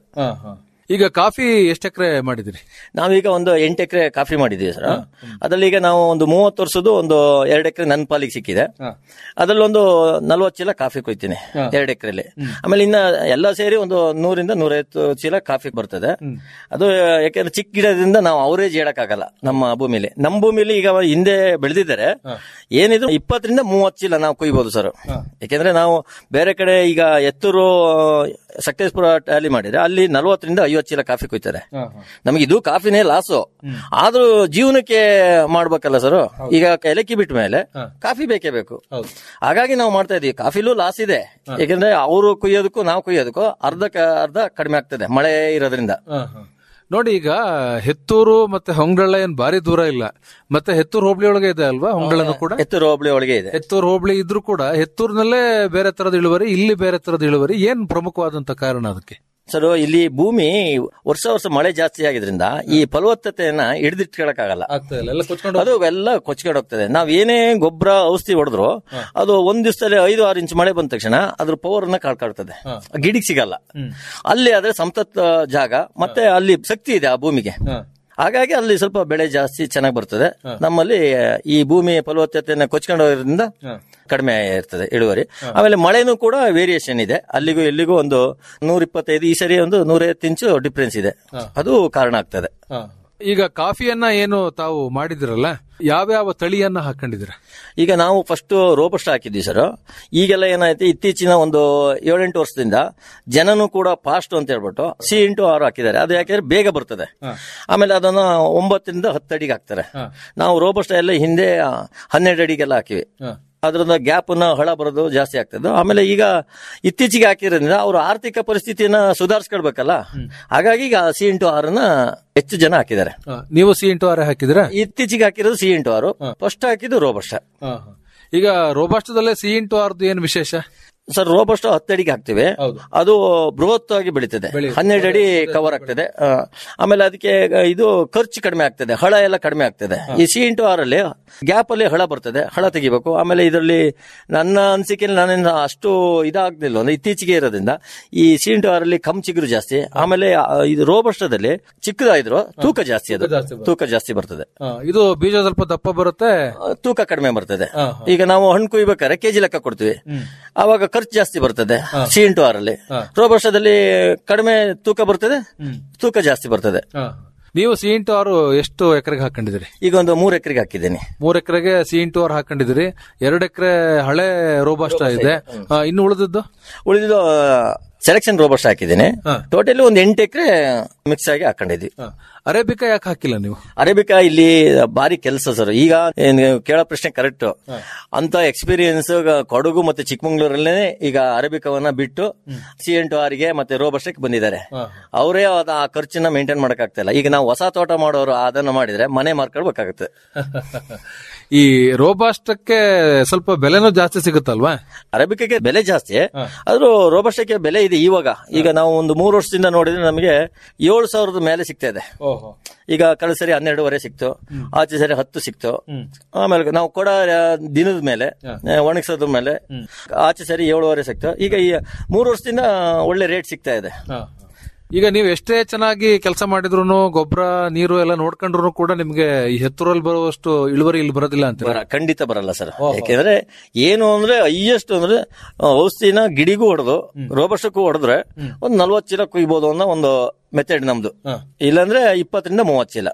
ಈಗ ಕಾಫಿ ಎಷ್ಟು ಎಕರೆ ಮಾಡಿದಿರಿ ನಾವೀಗ ಒಂದು ಎಂಟು ಎಕರೆ ಕಾಫಿ ಮಾಡಿದೀವಿ ಸರ್ ಅದ್ರಲ್ಲಿ ಈಗ ನಾವು ಒಂದು ಮೂವತ್ತು ವರ್ಷದ್ದು ಒಂದು ಎರಡು ಎಕರೆ ನನ್ನ ಪಾಲಿಗೆ ಸಿಕ್ಕಿದೆ ಅದ್ರಲ್ಲಿ ಒಂದು ನಲ್ವತ್ತು ಚೀಲ ಕಾಫಿ ಕೊಯ್ತೀನಿ ಎರಡು ಎಕರೆಲಿ ಆಮೇಲೆ ಇನ್ನ ಎಲ್ಲ ಸೇರಿ ಒಂದು ನೂರಿಂದ ನೂರೈವತ್ತು ಚೀಲ ಕಾಫಿ ಬರ್ತದೆ ಅದು ಯಾಕೆಂದ್ರೆ ಚಿಕ್ಕ ಗಿಡದಿಂದ ನಾವು ಅವರೇಜ್ ಹೇಳಕ್ಕಾಗಲ್ಲ ನಮ್ಮ ಭೂಮಿಲಿ ನಮ್ಮ ಭೂಮಿಲಿ ಈಗ ಹಿಂದೆ ಬೆಳೆದಿದ್ದಾರೆ ಏನಿದ್ರು ಇಪ್ಪತ್ತರಿಂದ ಮೂವತ್ತು ಚೀಲ ನಾವು ಕೊಯ್ಬೋದು ಸರ್ ಯಾಕೆಂದ್ರೆ ನಾವು ಬೇರೆ ಕಡೆ ಈಗ ಎತ್ತೂರು ಸಕಲೇಶ್ಪುರ ಟ್ಯಾಲಿ ಮಾಡಿದ್ರೆ ಅಲ್ಲಿ ನಲ್ವತ್ತರಿಂದ ಐವತ್ತು ಚೀಲ ಕಾಫಿ ಕೊಯ್ತಾರೆ ನಮಗೆ ಇದು ಕಾಫಿನೇ ಲಾಸು ಆದ್ರೂ ಜೀವನಕ್ಕೆ ಮಾಡ್ಬೇಕಲ್ಲ ಸರ್ ಈಗ ಏಲಕ್ಕಿ ಬಿಟ್ಟ ಮೇಲೆ ಕಾಫಿ ಬೇಕೇ ಬೇಕು ಹಾಗಾಗಿ ನಾವು ಮಾಡ್ತಾ ಇದೀವಿ ಕಾಫಿಲೂ ಲಾಸ್ ಇದೆ ಯಾಕಂದ್ರೆ ಅವರು ಕುಯ್ಯೋದಕ್ಕೂ ನಾವು ಕುಯ್ಯೋದಕ್ಕೂ ಅರ್ಧ ಅರ್ಧ ಕಡಿಮೆ ಆಗ್ತದೆ ಮಳೆ ಇರೋದ್ರಿಂದ ನೋಡಿ ಈಗ ಹೆತ್ತೂರು ಮತ್ತೆ ಹೊಂಗಡಳ್ಳ ಏನ್ ಬಾರಿ ದೂರ ಇಲ್ಲ ಮತ್ತೆ ಹೆತ್ತೂರು ಹೋಬಳಿ ಒಳಗೆ ಇದೆ ಅಲ್ವಾ ಹೊಂಗಡಳ್ಳನು ಕೂಡ ಹೆತ್ತೂರು ಹೋಬಳಿ ಒಳಗೆ ಇದೆ ಹೆತ್ತೂರು ಹೋಬಳಿ ಇದ್ರೂ ಕೂಡ ಹೆತ್ತೂರಿನಲ್ಲೇ ಬೇರೆ ತರದ ಇಳುವರಿ ಇಲ್ಲಿ ಬೇರೆ ತರದ ಇಳುವರಿ ಏನ್ ಪ್ರಮುಖವಾದಂತ ಕಾರಣ ಅದಕ್ಕೆ ಸರ್ ಇಲ್ಲಿ ಭೂಮಿ ವರ್ಷ ವರ್ಷ ಮಳೆ ಜಾಸ್ತಿ ಆಗಿದ್ರಿಂದ ಈ ಫಲವತ್ತತೆಯನ್ನ ಹಿಡಿದಿಟ್ಕೊಳಕ್ಕಾಗಲ್ಲ ಅದು ಎಲ್ಲ ಕೊಚ್ಕೊಂಡು ಹೋಗ್ತದೆ ನಾವ್ ಏನೇ ಗೊಬ್ಬರ ಔಷಧಿ ಹೊಡೆದ್ರು ಅದು ಒಂದ್ ದಿವಸದಲ್ಲಿ ಐದು ಆರು ಇಂಚ್ ಮಳೆ ಬಂದ ತಕ್ಷಣ ಅದ್ರ ಪವರ್ ಅನ್ನ ಕಳ್ಕೊಳ್ತದೆ ಗಿಡಿಗೆ ಸಿಗಲ್ಲ ಅಲ್ಲಿ ಆದ್ರೆ ಸಂತತ್ ಜಾಗ ಮತ್ತೆ ಅಲ್ಲಿ ಶಕ್ತಿ ಇದೆ ಆ ಭೂಮಿಗೆ ಹಾಗಾಗಿ ಅಲ್ಲಿ ಸ್ವಲ್ಪ ಬೆಳೆ ಜಾಸ್ತಿ ಚೆನ್ನಾಗಿ ಬರ್ತದೆ ನಮ್ಮಲ್ಲಿ ಈ ಭೂಮಿ ಫಲವತ್ತತೆಯನ್ನ ಕೊಚ್ಕೊಂಡು ಹೋಗೋದ್ರಿಂದ ಕಡಿಮೆ ಇರ್ತದೆ ಇಳುವರಿ ಆಮೇಲೆ ಮಳೆನೂ ಕೂಡ ವೇರಿಯೇಷನ್ ಇದೆ ಅಲ್ಲಿಗೂ ಎಲ್ಲಿಗೂ ಒಂದು ನೂರ ಇಪ್ಪತ್ತೈದು ಈ ಸರಿ ಒಂದು ನೂರೈವತ್ತು ಇಂಚು ಡಿಫ್ರೆನ್ಸ್ ಇದೆ ಅದು ಕಾರಣ ಆಗ್ತದೆ ಈಗ ಕಾಫಿಯನ್ನ ಏನು ತಾವು ಮಾಡಿದಿರಲ್ಲ ಯಾವ್ಯಾವ ತಳಿಯನ್ನ ಹಾಕೊಂಡಿದ್ದೀರ ಈಗ ನಾವು ಫಸ್ಟ್ ರೋಬಸ್ಟ್ ಹಾಕಿದ್ವಿ ಸರ್ ಈಗೆಲ್ಲ ಏನಾಯ್ತು ಇತ್ತೀಚಿನ ಒಂದು ಏಳೆಂಟು ವರ್ಷದಿಂದ ಜನನು ಕೂಡ ಫಾಸ್ಟ್ ಅಂತ ಹೇಳ್ಬಿಟ್ಟು ಸಿ ಇಂಟು ಆರು ಹಾಕಿದ್ದಾರೆ ಅದು ಯಾಕೆಂದ್ರೆ ಬೇಗ ಬರ್ತದೆ ಆಮೇಲೆ ಅದನ್ನ ಒಂಬತ್ತರಿಂದ ಹತ್ತು ಅಡಿಗೆ ಹಾಕ್ತಾರೆ ನಾವು ರೋಬಸ್ಟ್ ಎಲ್ಲ ಹಿಂದೆ ಹನ್ನೆರಡು ಅಡಿಗೆಲ್ಲ ಹಾಕಿವಿ ಅದರಿಂದ ಗ್ಯಾಪ್ ನ ಹಳ ಬರೋದು ಜಾಸ್ತಿ ಆಗ್ತದೆ ಆಮೇಲೆ ಈಗ ಇತ್ತೀಚೆಗೆ ಹಾಕಿರೋದ್ರಿಂದ ಅವ್ರ ಆರ್ಥಿಕ ಪರಿಸ್ಥಿತಿಯನ್ನ ಸುಧಾರಿಸ್ಕೊಳ್ಬೇಕಲ್ಲ ಹಾಗಾಗಿ ಈಗ ಸಿ ಇಂಟು ಆರನ್ನ ಹೆಚ್ಚು ಜನ ಹಾಕಿದ್ದಾರೆ ನೀವು ಸಿ ಇಂಟು ಆರ್ ಹಾಕಿದಿರಾ ಇತ್ತೀಚೆಗೆ ಹಾಕಿರೋದು ಸಿ ಇಂಟು ಆರು ಫಸ್ಟ್ ಹಾಕಿದ್ದು ರೋಬಸ್ಟ ಈಗ ರೋಬಾಸ್ಟದಲ್ಲೇ ಸಿ ಇಂಟು ಆರ್ದು ಏನು ವಿಶೇಷ ಸರ್ ರೋಬಸ್ಟ್ ಹತ್ತು ಅಡಿಗೆ ಹಾಕ್ತಿವಿ ಅದು ಬೃಹತ್ವಾಗಿ ಬೆಳೀತದೆ ಹನ್ನೆರಡು ಅಡಿ ಕವರ್ ಆಗ್ತದೆ ಆ, ಆಮೇಲೆ ಅದಕ್ಕೆ ಇದು ಖರ್ಚು ಕಡಿಮೆ ಆಗ್ತದೆ ಹಳ ಎಲ್ಲ ಕಡಿಮೆ ಆಗ್ತದೆ ಈ ಸಿ ಇಂಟು ಆರ್ ಅಲ್ಲಿ ಗ್ಯಾಪ್ ಅಲ್ಲಿ ಹಳ ಬರ್ತದೆ ಹಳ ತೆಗಿಬೇಕು ಆಮೇಲೆ ಇದರಲ್ಲಿ ನನ್ನ ಅನಿಸಿಕೆಯಲ್ಲಿ ನಾನೇನು ಅಷ್ಟು ಇದಾಗ್ಲಿಲ್ಲ ಅಂದ್ರೆ ಇತ್ತೀಚೆಗೆ ಇರೋದ್ರಿಂದ ಈ ಸಿ ಇಂಟು ಆರ್ ಅಲ್ಲಿ ಕಮ್ ಚಿಗುರು ಜಾಸ್ತಿ ಆಮೇಲೆ ಆ, ಇದು ರೋಬಸ್ಟದಲ್ಲಿ ಚಿಕ್ಕದಾದ್ರು ತೂಕ ಜಾಸ್ತಿ ಅದು ತೂಕ ಜಾಸ್ತಿ ಬರ್ತದೆ ಆ, ಇದು ಬೀಜ ಸ್ವಲ್ಪ ದಪ್ಪ ಬರುತ್ತೆ ತೂಕ ಕಡಿಮೆ ಬರ್ತದೆ ಈಗ ನಾವು ಹಣ್ಣು ಕುಯ್ಬೇಕಾದ್ರೆ ಕೆಜಿ ಲೆಕ್ಕ ಕೊಡ್ತೀವಿ ಅವಾಗ ಖರ್ಚು ಜಾಸ್ತಿ ಬರ್ತದೆ ಸಿ ಇಂಟು ಆರ್ ಅಲ್ಲಿ ರೋಬಸ್ಟದಲ್ಲಿ ಕಡಿಮೆ ತೂಕ ಬರ್ತದೆ ತೂಕ ಜಾಸ್ತಿ ಬರ್ತದೆ ನೀವು ಸಿ ಇಂಟು ಆರು ಎಷ್ಟು ಎಕರೆಗೆ ಹಾಕೊಂಡಿದ್ದೀರಿ ಈಗ ಒಂದು ಮೂರ್ ಎಕರೆಗೆ ಹಾಕಿದ್ದೀನಿ ಮೂರ್ ಎಕರೆಗೆ ಸಿ ಇಂಟು ಆರ್ ಹಾಕೊಂಡಿದ್ದೀರಿ ಎರಡು ಎಕರೆ ಹಳೆ ರೋಬಾಸ್ಟ ಇದೆ ಆ, ಇನ್ನು ಉಳಿದದ್ದು ಉಳಿದಿದ್ದು ಸೆಲೆಕ್ಷನ್ ರೋಬೋಸ್ಟ್ ಹಾಕಿದ್ದೀನಿ ಟೋಟಲಿ ಒಂದು ಎಂಟು ಎಕರೆ ಮಿಕ್ಸ್ ಆಗಿ ಹಾಕೊಂಡಿದ್ವಿ ಅರೇಬಿಕಾ ಯಾಕೆ ಹಾಕಿಲ್ಲ ನೀವು ಅರೇಬಿಕಾ ಇಲ್ಲಿ ಭಾರಿ ಕೆಲಸ ಸರ್ ಈಗ ನೀವು ಕೇಳೋ ಪ್ರಶ್ನೆ ಕರೆಕ್ಟ್ ಅಂತ ಎಕ್ಸ್ಪೀರಿಯನ್ಸ್ ಕೊಡಗು ಮತ್ತೆ ಚಿಕ್ಕಮಂಗ್ಳೂರಲ್ಲೇ ಈಗ ಅರೇಬಿಕಾವನ್ನ ಬಿಟ್ಟು ಸಿ ಎಂಟು ಆರ್ಗೆ ಮತ್ತೆ ರೋಬಸ್ಟಕ್ಕೆ ಬಂದಿದ್ದಾರೆ ಅವರೇ ಅದ ಆ ಖರ್ಚನ್ನ ಮೇಂಟೈನ್ ಮಾಡಕ್ ಆಗ್ತಾ ಇಲ್ಲ ಈಗ ನಾವು ಹೊಸ ತೋಟ ಮಾಡೋರು ಅದನ್ನ ಮಾಡಿದ್ರೆ ಮನೆ ಮಾರ್ಕೊಳ್ಬೇಕಾಗುತ್ತೆ ಈ ರೋಬಾಸ್ಟಕ್ಕೆ ಸ್ವಲ್ಪ ಬೆಲೆನೂ ಜಾಸ್ತಿ ಸಿಗುತ್ತಲ್ವಾ ಅರೇಬಿಕಾಗೆ ಬೆಲೆ ಜಾಸ್ತಿ ಆದ್ರೂ ರೋಬಸ್ಟಕ್ಕೆ ಬೆಲೆ ಇದೆ ಇವಾಗ ಈಗ ನಾವು ಒಂದು ಮೂರು ವರ್ಷದಿಂದ ನೋಡಿದ್ರೆ ನಮಗೆ ಏಳು ಸಾವಿರದ ಮೇಲೆ ಸಿಗ್ತಾ ಇದೆ ಈಗ ಕಳೆದ ಸರಿ ಹನ್ನೆರಡುವರೆ ಸಿಕ್ತು ಆಚೆ ಸರಿ ಹತ್ತು ಸಿಕ್ತು ಆಮೇಲೆ ನಾವು ಕೊಡ ದಿನದ ಮೇಲೆ ಒಣಗಿಸೋದ್ರ ಮೇಲೆ ಆಚೆ ಸರಿ ಏಳುವರೆ ಸಿಕ್ತು ಈಗ ಈ ಮೂರು ವರ್ಷದಿಂದ ಒಳ್ಳೆ ರೇಟ್ ಸಿಗ್ತಾ ಇದೆ ಈಗ ನೀವು ಎಷ್ಟೇ ಚೆನ್ನಾಗಿ ಕೆಲಸ ಮಾಡಿದ್ರು ಗೊಬ್ಬರ ನೀರು ಎಲ್ಲ ನೋಡ್ಕೊಂಡ್ರು ಕೂಡ ನಿಮ್ಗೆ ಈ ಹೆತ್ತೂರಲ್ಲಿ ಬರುವಷ್ಟು ಇಳುವರಿ ಇಲ್ಲಿ ಬರೋದಿಲ್ಲ ಅಂತ ಬರ- ಖಂಡಿತ ಬರಲ್ಲ ಸರ್ ಯಾಕೆಂದ್ರೆ ಏನು ಅಂದ್ರೆ ಹೈಯೆಸ್ಟ್ ಅಂದ್ರೆ ಆ, ಔಷಧಿನ ಗಿಡಿಗೂ ಹೊಡೆದು ರೋಬಸ್ಟಕ್ಕೂ ಹೊಡೆದ್ರೆ ಒಂದ್ ನಲ್ವತ್ ಚೀಲ ಕುಯ್ಬೋದು ಅನ್ನೋ ಒಂದು ಮೆಥಡ್ ನಮ್ದು ಇಲ್ಲಾಂದ್ರೆ ಇಪ್ಪತ್ತರಿಂದ ಮೂವತ್ ಚೀಲ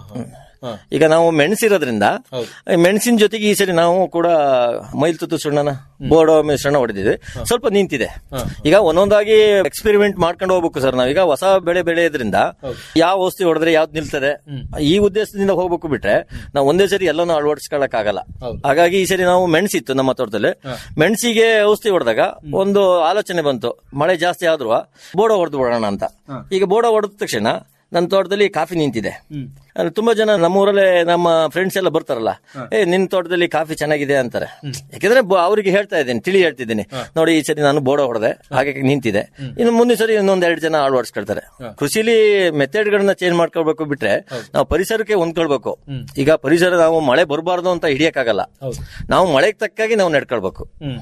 ಈಗ ನಾವು ಮೆಣಸಿರೋದ್ರಿಂದ ಮೆಣಸಿನ ಜೊತೆಗೆ ಈ ಸರಿ ನಾವು ಕೂಡ ಮೈಲ್ತುತ್ತು ಸುಣ್ಣನ ಬೋರ್ಡೋ ಮಿಶ್ರಣ ಹೊಡೆದಿದ್ವಿ ಸ್ವಲ್ಪ ನಿಂತಿದೆ ಈಗ ಒಂದೊಂದಾಗಿ ಎಕ್ಸ್ಪೆರಿಮೆಂಟ್ ಮಾಡ್ಕೊಂಡು ಹೋಗ್ಬೇಕು ಸರ್ ನಾವೀಗ ಹೊಸ ಬೆಳೆ ಬೆಳೆಯೋದ್ರಿಂದ ಯಾವ ಔಷಧಿ ಹೊಡೆದ್ರೆ ಯಾವ್ದು ನಿಲ್ತದೆ ಈ ಉದ್ದೇಶದಿಂದ ಹೋಗ್ಬೇಕು ಬಿಟ್ರೆ ನಾವು ಒಂದೇ ಸರಿ ಎಲ್ಲನೂ ಅಳವಡಿಸ್ಕೊಳಕ್ ಆಗಲ್ಲ ಹಾಗಾಗಿ ಈ ಸರಿ ನಾವು ಮೆಣಸಿತ್ತು ನಮ್ಮ ತೋಟದಲ್ಲಿ ಮೆಣಸಿಗೆ ಔಷಧಿ ಹೊಡೆದಾಗ ಒಂದು ಆಲೋಚನೆ ಬಂತು ಮಳೆ ಜಾಸ್ತಿ ಆದ್ರೂ ಬೋಡೋ ಹೊಡೆದು ಬಿಡೋಣ ಅಂತ ಈಗ ಬೋಡೋ ಹೊಡೆದ ತಕ್ಷಣ ನನ್ನ ತೋಟದಲ್ಲಿ ಕಾಫಿ ನಿಂತಿದೆ ಅಂದ್ರೆ ತುಂಬಾ ಜನ ನಮ್ಮೂರಲ್ಲೇ ನಮ್ಮ ಫ್ರೆಂಡ್ಸ್ ಎಲ್ಲ ಬರ್ತಾರಲ್ಲ ಏ ನಿನ್ ತೋಟದಲ್ಲಿ ಕಾಫಿ ಚೆನ್ನಾಗಿದೆ ಅಂತಾರೆ ಯಾಕಂದ್ರೆ ಬ- ಅವ್ರಿಗೆ ಹೇಳ್ತಾ ಇದ್ದೀನಿ ತಿಳಿ ಹೇಳ್ತಿದ್ದೀನಿ ನೋಡಿ ಈ ಸರಿ ನಾನು ಬೋಡೋ ಹೊಡೆದೆ ಹಾಗೆ ನಿಂತಿದೆ ಇನ್ನು ಮುಂದಿನ ಸರಿ ಇನ್ನೊಂದ್ ಎರಡು ಜನ ಅಳವಡಿಸ್ಕೊಳ್ತಾರೆ ಕೃಷಿಲಿ ಮೆಥಡ್ ಗಳನ್ನ ಚೇಂಜ್ ಮಾಡ್ಕೊಳ್ಬೇಕು ಬಿಟ್ರೆ ನಾವು ಪರಿಸರಕ್ಕೆ ಹೊಂದ್ಕೊಳ್ಬೇಕು ಈಗ ಪರಿಸರ ನಾವು ಮಳೆ ಬರಬಾರ್ದು ಅಂತ ಹಿಡಿಯಕ್ಕಾಗಲ್ಲ ನಾವು ಮಳೆಗೆ ತಕ್ಕಾಗಿ ನಾವು ನಡ್ಕೊಳ್ಬೇಕು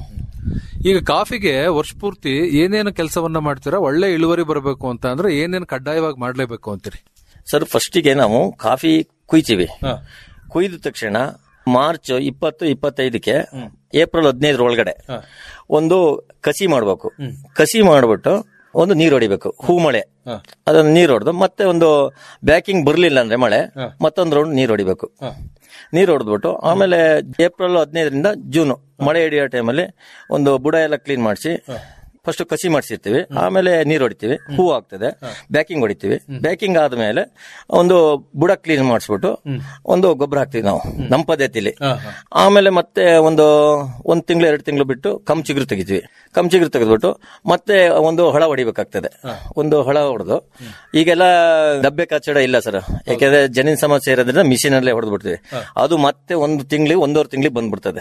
ಈಗ ಕಾಫಿಗೆ ವರ್ಷ ಪೂರ್ತಿ ಏನೇನು ಕೆಲಸವನ್ನ ಮಾಡ್ತೀರಾ ಒಳ್ಳೆ ಇಳುವರಿ ಬರಬೇಕು ಅಂತ ಅಂದ್ರೆ ಏನೇನು ಕಡ್ಡಾಯವಾಗಿ ಮಾಡ್ಲೇಬೇಕು ಅಂತೀರಿ ಸರ್ ಫಸ್ಟಿಗೆ ನಾವು ಕಾಫಿ ಕುಯ್ತೀವಿ ಕುಯ್ದ ತಕ್ಷಣ ಮಾರ್ಚ್ ಇಪ್ಪತ್ತು ಇಪ್ಪತ್ತೈದಕ್ಕೆ ಏಪ್ರಿಲ್ ಹದಿನೈದರ ಒಳಗಡೆ ಒಂದು ಕಸಿ ಮಾಡಬೇಕು ಕಸಿ ಮಾಡ್ಬಿಟ್ಟು ಒಂದು ನೀರು ಹೊಡಿಬೇಕು ಹೂ ಮಳೆ ಅದನ್ನ ನೀರು ಹೊಡೆದು ಮತ್ತೆ ಒಂದು ಬ್ಯಾಕಿಂಗ್ ಬರ್ಲಿಲ್ಲ ಅಂದ್ರೆ ಮಳೆ ಮತ್ತೊಂದು ರೌಂಡ್ ನೀರು ಹೊಡಿಬೇಕು ನೀರು ಹೊಡೆದ್ಬಿಟ್ಟು ಆಮೇಲೆ ಏಪ್ರಿಲ್ ಹದಿನೈದರಿಂದ ಜೂನ್ ಮಳೆ ಹಿಡಿಯೋ ಟೈಮಲ್ಲಿ ಒಂದು ಬುಡ ಎಲ್ಲ ಕ್ಲೀನ್ ಮಾಡಿಸಿ ಫಸ್ಟ್ ಕಸಿ ಮಾಡಿಸಿರ್ತೀವಿ ಆಮೇಲೆ ನೀರು ಹೊಡಿತೀವಿ ಹೂ ಆಗ್ತದೆ ಬ್ಯಾಕಿಂಗ್ ಹೊಡಿತೀವಿ ಬ್ಯಾಕಿಂಗ್ ಆದ್ಮೇಲೆ ಒಂದು ಬುಡ ಕ್ಲೀನ್ ಮಾಡಿಸ್ಬಿಟ್ಟು ಒಂದು ಗೊಬ್ಬರ ಹಾಕ್ತೀವಿ ನಾವು ನಮ್ಮ ಪದ್ಧತಿಲಿ ಆಮೇಲೆ ಮತ್ತೆ ಒಂದು ಒಂದ್ ತಿಂಗಳು ಎರಡು ತಿಂಗಳು ಬಿಟ್ಟು ಕಮ್ ಚಿಗುರು ತೆಗಿತೀವಿ ಕಮ್ ಚಿಗುರು ತೆಗೆದ್ಬಿಟ್ಟು ಮತ್ತೆ ಒಂದು ಹಳ ಹೊಡಿಬೇಕಾಗ್ತದೆ ಒಂದು ಹಳ ಹೊಡೆದು ಈಗೆಲ್ಲ ಡಬ್ಬೆ ಕಚ್ಚಡ ಇಲ್ಲ ಸರ್ ಯಾಕೆಂದ್ರೆ ಜನಿನ ಸಮಸ್ಯೆ ಇರೋದ್ರಿಂದ ಮಿಷಿನ್ ಅಲ್ಲೇ ಹೊಡೆದ್ಬಿಡ್ತೀವಿ ಅದು ಮತ್ತೆ ಒಂದು ತಿಂಗಳಿಗೆ ಒಂದೂವರೆ ತಿಂಗಳಿಗೆ ಬಂದ್ಬಿಡ್ತದೆ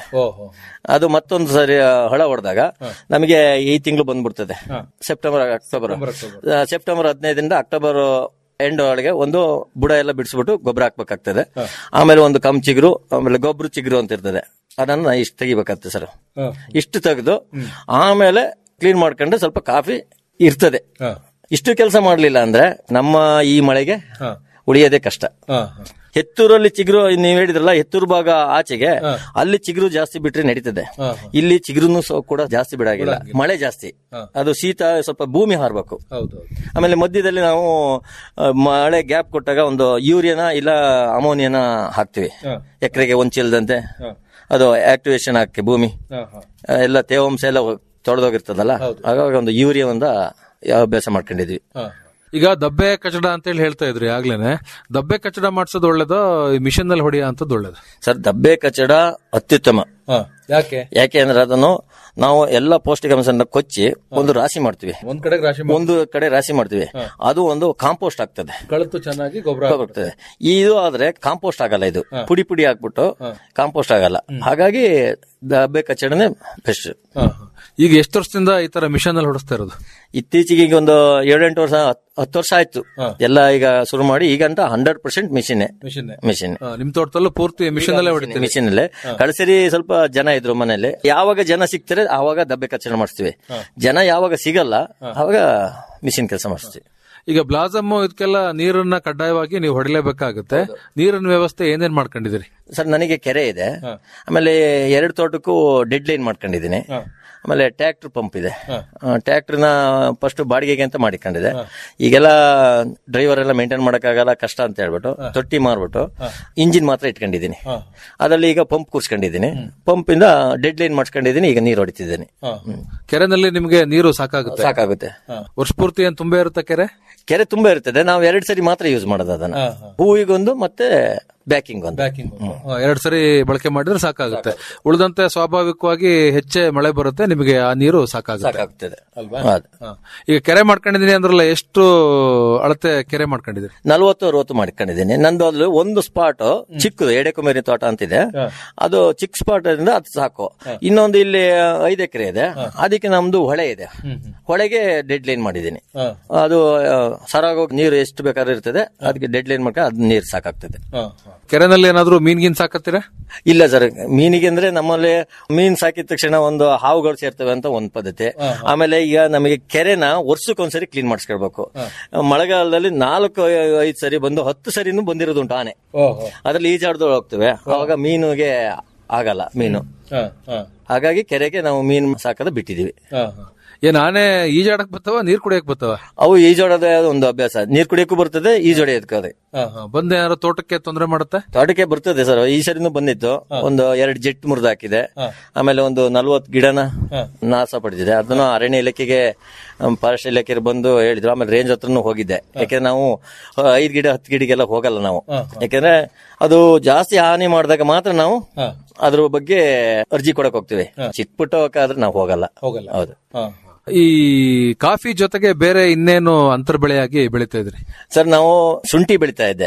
ಅದು ಮತ್ತೊಂದು ಸರಿ ಆ, ಹಳ ಹೊಡೆದಾಗ ನಮಗೆ ಈ ತಿಂಗಳು ಬಂದ್ಬಿಡ್ತದೆ ಸೆಪ್ಟೆಂಬರ್ ಅಕ್ಟೋಬರ್ ಆ, ಸೆಪ್ಟೆಂಬರ್ ಹದಿನೈದರಿಂದ ಅಕ್ಟೋಬರ್ ಎಂಡ್ ಒಳಗೆ ಒಂದು ಬುಡ ಎಲ್ಲ ಬಿಡಿಸ್ಬಿಟ್ಟು ಗೊಬ್ಬರ ಹಾಕ್ಬೇಕಾಗ್ತದೆ ಆಮೇಲೆ ಒಂದು ಕಮ್ ಚಿಗುರು ಆಮೇಲೆ ಗೊಬ್ಬರ ಚಿಗುರು ಅಂತ ಇರ್ತದೆ ಅದನ್ನ ಇಷ್ಟು ತೆಗಿಬೇಕಾಗ್ತದೆ ಸರ್ ಇಷ್ಟು ತೆಗೆದು ಆಮೇಲೆ ಕ್ಲೀನ್ ಮಾಡ್ಕೊಂಡ್ರೆ ಸ್ವಲ್ಪ ಕಾಫಿ ಇರ್ತದೆ ಇಷ್ಟು ಕೆಲಸ ಮಾಡ್ಲಿಲ್ಲ ಅಂದ್ರೆ ನಮ್ಮ ಈ ಮಳೆಗೆ ಉಳಿಯೋದೇ ಕಷ್ಟ ಹೆತ್ತೂರಲ್ಲಿ ಚಿಗುರು ನೀವ್ ಹೇಳಿದ್ರಲ್ಲ ಹೆತ್ತೂರು ಭಾಗ ಆಚೆಗೆ ಅಲ್ಲಿ ಚಿಗುರು ಜಾಸ್ತಿ ಬಿಟ್ರೆ ನಡೀತದೆ ಇಲ್ಲಿ ಚಿಗುರುನು ಸ- ಕೂಡ ಜಾಸ್ತಿ ಬಿಡಾಗಿಲ್ಲ ಮಳೆ ಜಾಸ್ತಿ ಅದು ಶೀತ ಸ್ವಲ್ಪ ಭೂಮಿ ಹಾರ್ಬೇಕು ಆಮೇಲೆ ಮಧ್ಯದಲ್ಲಿ ನಾವು ಆ, ಮಳೆ ಗ್ಯಾಪ್ ಕೊಟ್ಟಾಗ ಒಂದು ಯೂರಿಯಾನ ಇಲ್ಲ ಅಮೋನಿಯಾನ ಹಾಕ್ತಿವಿ ಎಕರೆಗೆ ಒಂದ್ ಚೀಲದಂತೆ ಅದು ಆಕ್ಟಿವೇಶನ್ ಹಾಕಿ ಭೂಮಿ ಆ, ಎಲ್ಲ ತೇವಾಂಶ ಎಲ್ಲ ತೊಳೆದೋಗಿರ್ತದಲ್ಲ ಹಾಗಾಗಿ ಒಂದು ಯೂರಿಯಾ ಒಂದ ಅಭ್ಯಾಸ ಮಾಡ್ಕೊಂಡಿದ್ವಿ ಈಗ ದಬ್ಬೆ ಕಚಡ ಅಂತ ಹೇಳಿ ಹೇಳ್ತಾ ಇದ್ರಿ ಆಗ್ಲೇನೆ ದಬ್ಬೆ ಕಚಡ ಮಾಡ್ಸೋದು ಒಳ್ಳೇದು ಮಿಷನ್ ನಲ್ಲಿ ಹೊಡೆಯ ಅಂತದ್ದು ಒಳ್ಳೇದು ಸರ್ ದಬ್ಬೆ ಕಚ್ಚಡ ಅತ್ಯುತ್ತಮ ಯಾಕೆ ಯಾಕೆ ಅಂದ್ರೆ ಅದನ್ನು ನಾವು ಎಲ್ಲ ಪೌಷ್ಟಿಕಾಂಶನ ಕೊಚ್ಚಿ ಒಂದು ರಾಶಿ ಮಾಡ್ತೀವಿ ಒಂದ್ ಕಡೆ ರಾಶಿ ಒಂದು ಕಡೆ ರಾಶಿ ಮಾಡ್ತೀವಿ ಅದು ಒಂದು ಕಾಂಪೋಸ್ಟ್ ಆಗ್ತದೆ ಕಳತು ಚೆನ್ನಾಗಿ ಗೊಬ್ಬರ ಹೋಗ್ತದೆ ಇದು ಆದ್ರೆ ಕಾಂಪೋಸ್ಟ್ ಆಗಲ್ಲ ಇದು ಪುಡಿ ಪುಡಿ ಹಾಕ್ಬಿಟ್ಟು ಕಾಂಪೋಸ್ಟ್ ಆಗಲ್ಲ ಹಾಗಾಗಿ ದಬ್ಬೆ ಕಚ್ಚಡನೆ ಬೆಸ್ಟ್ ಈಗ ಎಷ್ಟು ವರ್ಷದಿಂದ ಈ ತರ ಮಿಷನ್ ಅಲ್ಲಿ ಹೊಡಿಸ್ತಾ ಇರೋದು ಇತ್ತೀಚೆಗೆ ಈಗ ಒಂದು ಏಳೆಂಟು ವರ್ಷ ಹತ್- ಹತ್ತು ವರ್ಷ ಆಯ್ತು ಎಲ್ಲ ಈಗ ಶುರು ಮಾಡಿ ಈಗಂತ hundred percent machine mission machine ನಿಮ್ ತೋಟದಲ್ಲೂ ಪೂರ್ತಿ ಮಿಷನ್ ಅಲ್ಲೇ ಹೊಡಿತೀವಿ ಮಿಷಿನ್ ಅಲ್ಲೇ ಕಳಸರಿ ಸ್ವಲ್ಪ ಜನ ಇದ್ರು ಮನೇಲಿ ಯಾವಾಗ ಜನ ಸಿಗ್ತಾರೆ ಆವಾಗ ದಬ್ಬೆ ಕಚ್ಚಡ ಮಾಡಿಸ್ತೀವಿ ಜನ ಯಾವಾಗ ಸಿಗಲ್ಲ ಆವಾಗ ಮಿಷಿನ್ ಕೆಲಸ ಮಾಡಿಸ್ತೀವಿ ಈಗ ಬ್ಲಾಸಮ್ ಇದಕ್ಕೆಲ್ಲ ನೀರನ್ನ ಕಡ್ಡಾಯವಾಗಿ ನೀವು ಹೊಡಿಲೇಬೇಕಾಗುತ್ತೆ ನೀರಿನ ವ್ಯವಸ್ಥೆ ಏನೇನ್ ಮಾಡ್ಕೊಂಡಿದ್ದೀರಿ ಸರ್ ನನಗೆ ಕೆರೆ ಇದೆ ಆಮೇಲೆ ಎರಡು ತೋಟಕ್ಕೂ ಡೆಡ್ ಲೈನ್ ಮಾಡ್ಕೊಂಡಿದ್ದೀನಿ ಆಮೇಲೆ ಟ್ರ್ಯಾಕ್ಟರ್ ಪಂಪ್ ಇದೆ ಟ್ರ್ಯಾಕ್ಟರ್ನ ಫಸ್ಟ್ ಬಾಡಿಗೆಗೆ ಅಂತ ಮಾಡಿಕೊಂಡಿದೆ ಈಗೆಲ್ಲ ಡ್ರೈವರ್ ಎಲ್ಲ ಮೇಂಟೈನ್ ಮಾಡಕ್ಕಾಗಲ್ಲ ಕಷ್ಟ ಅಂತ ಹೇಳ್ಬಿಟ್ಟು ತೊಟ್ಟಿ ಮಾರ್ಬಿಟ್ಟು ಇಂಜಿನ್ ಮಾತ್ರ ಇಟ್ಕೊಂಡಿದ್ದೀನಿ ಅದರಲ್ಲಿ ಈಗ ಪಂಪ್ ಕೂರ್ಸ್ಕೊಂಡಿದ್ದೀನಿ ಪಂಪ್ ಇಂದ ಡೆಡ್ ಲೈನ್ ಮಾಡ್ಸ್ಕೊಂಡಿದ್ದೀನಿ ಈಗ ನೀರು ಹೊಡಿತಿದ್ದೀನಿ ಕೆರೆನಲ್ಲಿ ನಿಮ್ಗೆ ನೀರು ಸಾಕಾಗುತ್ತೆ ಸಾಕಾಗುತ್ತೆ ವರ್ಷ ಪೂರ್ತಿ ಏನ್ ತುಂಬಾ ಇರುತ್ತೆ ಕೆರೆ ಕೆರೆ ತುಂಬಾ ಇರ್ತದೆ ನಾವು ಎರಡ್ ಸರಿ ಮಾತ್ರ ಯೂಸ್ ಮಾಡೋದು ಅದನ್ನ ಹೂವಿಗೊಂದು ಮತ್ತೆ ಬ್ಯಾಕಿಂಗ್ ಒಂದು ಆ, ಎರಡ್ ಸರಿ ಬಳಕೆ ಮಾಡಿದ್ರೆ ಸಾಕಾಗುತ್ತೆ ಉಳಿದಂತೆ ಸ್ವಾಭಾವಿಕವಾಗಿ ಹೆಚ್ಚೆ ಮಳೆ ಬರುತ್ತೆ ನಿಮಗೆ ಆ ನೀರು ಸಾಕಾಗುತ್ತೆ ಸಾಕಾಗ್ತದೆ ಅಲ್ವಾ ಹೌದು. ಹಾ. ಈಗ ಕೆರೆ ಮಾಡ್ಕೊಂಡಿದೀನಿ ಅಂದ್ರಲ್ಲ ಎಷ್ಟು ಅಳತೆ ಕೆರೆ ಮಾಡ್ಕೊಂಡಿದ್ದೀರಿ ನಲ್ವತ್ತು ಅರವತ್ತು ಮಾಡ್ಕೊಂಡಿದ್ದೀನಿ ನಂದು ಅದ್ರಲ್ಲಿ ಒಂದು ಸ್ಪಾಟ್ ಚಿಕ್ಕದು ಎಡೆಕುಮೇರಿ ತೋಟ ಅಂತಿದೆ ಅದು ಚಿಕ್ಕ ಸ್ಪಾಟ್ ಅದರಿಂದ ಅದು ಸಾಕು ಇನ್ನೊಂದು ಇಲ್ಲಿ ಐದು ಎಕರೆ ಇದೆ ಅದಕ್ಕೆ ನಮ್ದು ಹೊಳೆ ಇದೆ ಹೊಳೆಗೆ ಡೆಡ್ ಲೈನ್ ಮಾಡಿದ್ದೀನಿ ಅದು ಆ, ಸರಾಗೋಗಿ ನೀರು ಎಷ್ಟು ಬೇಕಾದ್ರೂ ಇರ್ತದೆ ಅದಕ್ಕೆ ಡೆಡ್ ಲೈನ್ ಮಾಡ್ಕೊಂಡು ಅದು ನೀರು ಸಾಕಾಗ್ತದೆ ಕೆರೆನಲ್ಲಿ ಏನಾದ್ರು ಮೀನ್ಗಿನ್ ಸಾಕತ್ತೀರಾ ಇಲ್ಲ ಸರ್ ಮೀನಿಗೆ ಅಂದ್ರೆ ನಮ್ಮಲ್ಲಿ ಮೀನ್ ಸಾಕಿದ ತಕ್ಷಣ ಒಂದು ಹಾವುಗಳು ಸೇರ್ತವೆ ಅಂತ ಒಂದ್ ಪದ್ಧತಿ ಆಮೇಲೆ ಈಗ ನಮಗೆ ಕೆರೆನ ವರ್ಷಕ್ಕೊಂದ್ಸರಿ ಕ್ಲೀನ್ ಮಾಡಿಸ್ಕೊಳ್ಬೇಕು ಮಳೆಗಾಲದಲ್ಲಿ ನಾಲ್ಕು ಐದು ಸರಿ ಬಂದು ಹತ್ತು ಸರಿನೂ ಬಂದಿರೋದುಂಟು ಆನೆ ಅದ್ರಲ್ಲಿ ಈಜಾಡ್ದೊಳಗೆ ಹೋಗ್ತವೆ ಅವಾಗ ಮೀನುಗೆ ಆಗಲ್ಲ ಮೀನು ಹಾಗಾಗಿ ಕೆರೆಗೆ ನಾವು ಮೀನು ಸಾಕದ ಬಿಟ್ಟಿದೀವಿ ಏನ್ ಆನೆ ಈಜಾಡಕ್ ಬರ್ತಾವ ನೀರ್ ಕುಡಿಯಕ್ ಬರ್ತಾವ ಅವು ಈಜೋಡೋದೇ ಒಂದು ಅಭ್ಯಾಸ ನೀರ್ ಕುಡಿಯಕ್ಕೂ ಬರ್ತದೆ ಈಜೊಡೆಯೋದಕ್ಕೆ ಬಂದ ಏನಾದ್ರು ತೋಟಕ್ಕೆ ತೊಂದರೆ ಮಾಡುತ್ತೆ ತೋಟಕ್ಕೆ ಬರ್ತದೆ ಸರ್ ಈ ಸರಿನೂ ಬಂದಿತ್ತು ಒಂದು ಎರಡು ಜೆಟ್ ಮುರಿದು ಹಾಕಿದೆ ಆಮೇಲೆ ಒಂದು ನಲ್ವತ್ತು ಗಿಡನ ನಾಶ ಪಡೆದಿದೆ ಅದನ್ನು ಅರಣ್ಯ ಇಲಾಖೆಗೆ ಫಾರೆಸ್ಟ್ ಇಲಾಖೆ ಬಂದು ಹೇಳಿದ್ರು ಆಮೇಲೆ ರೇಂಜ್ ಹತ್ರನೂ ಹೋಗಿದ್ದೆ ಯಾಕೆಂದ್ರೆ ನಾವು ಆ, ಐದ್ ಗಿಡ ಹತ್ತು ಗಿಡಗೆಲ್ಲ ಹೋಗಲ್ಲ ನಾವು ಯಾಕೆಂದ್ರೆ ಅದು ಜಾಸ್ತಿ ಹಾನಿ ಮಾಡಿದಾಗ ಮಾತ್ರ ನಾವು ಅದ್ರ ಬಗ್ಗೆ ಅರ್ಜಿ ಕೊಡಕ್ ಹೋಗ್ತೀವಿ ಚಿಕ್ಕ ಪುಟ್ಟವಕ್ಕಾದ್ರೆ ನಾವು ಹೋಗಲ್ಲ ಹೋಗಲ್ಲ ಹೌದು ಈ ಕಾಫಿ ಜೊತೆಗೆ ಬೇರೆ ಇನ್ನೇನು ಅಂತರ್ ಬೆಳೆಯಾಗಿ ಬೆಳಿತಾ ಇದ್ರಿ ಸರ್ ನಾವು ಶುಂಠಿ ಬೆಳಿತಾ ಇದ್ದೆ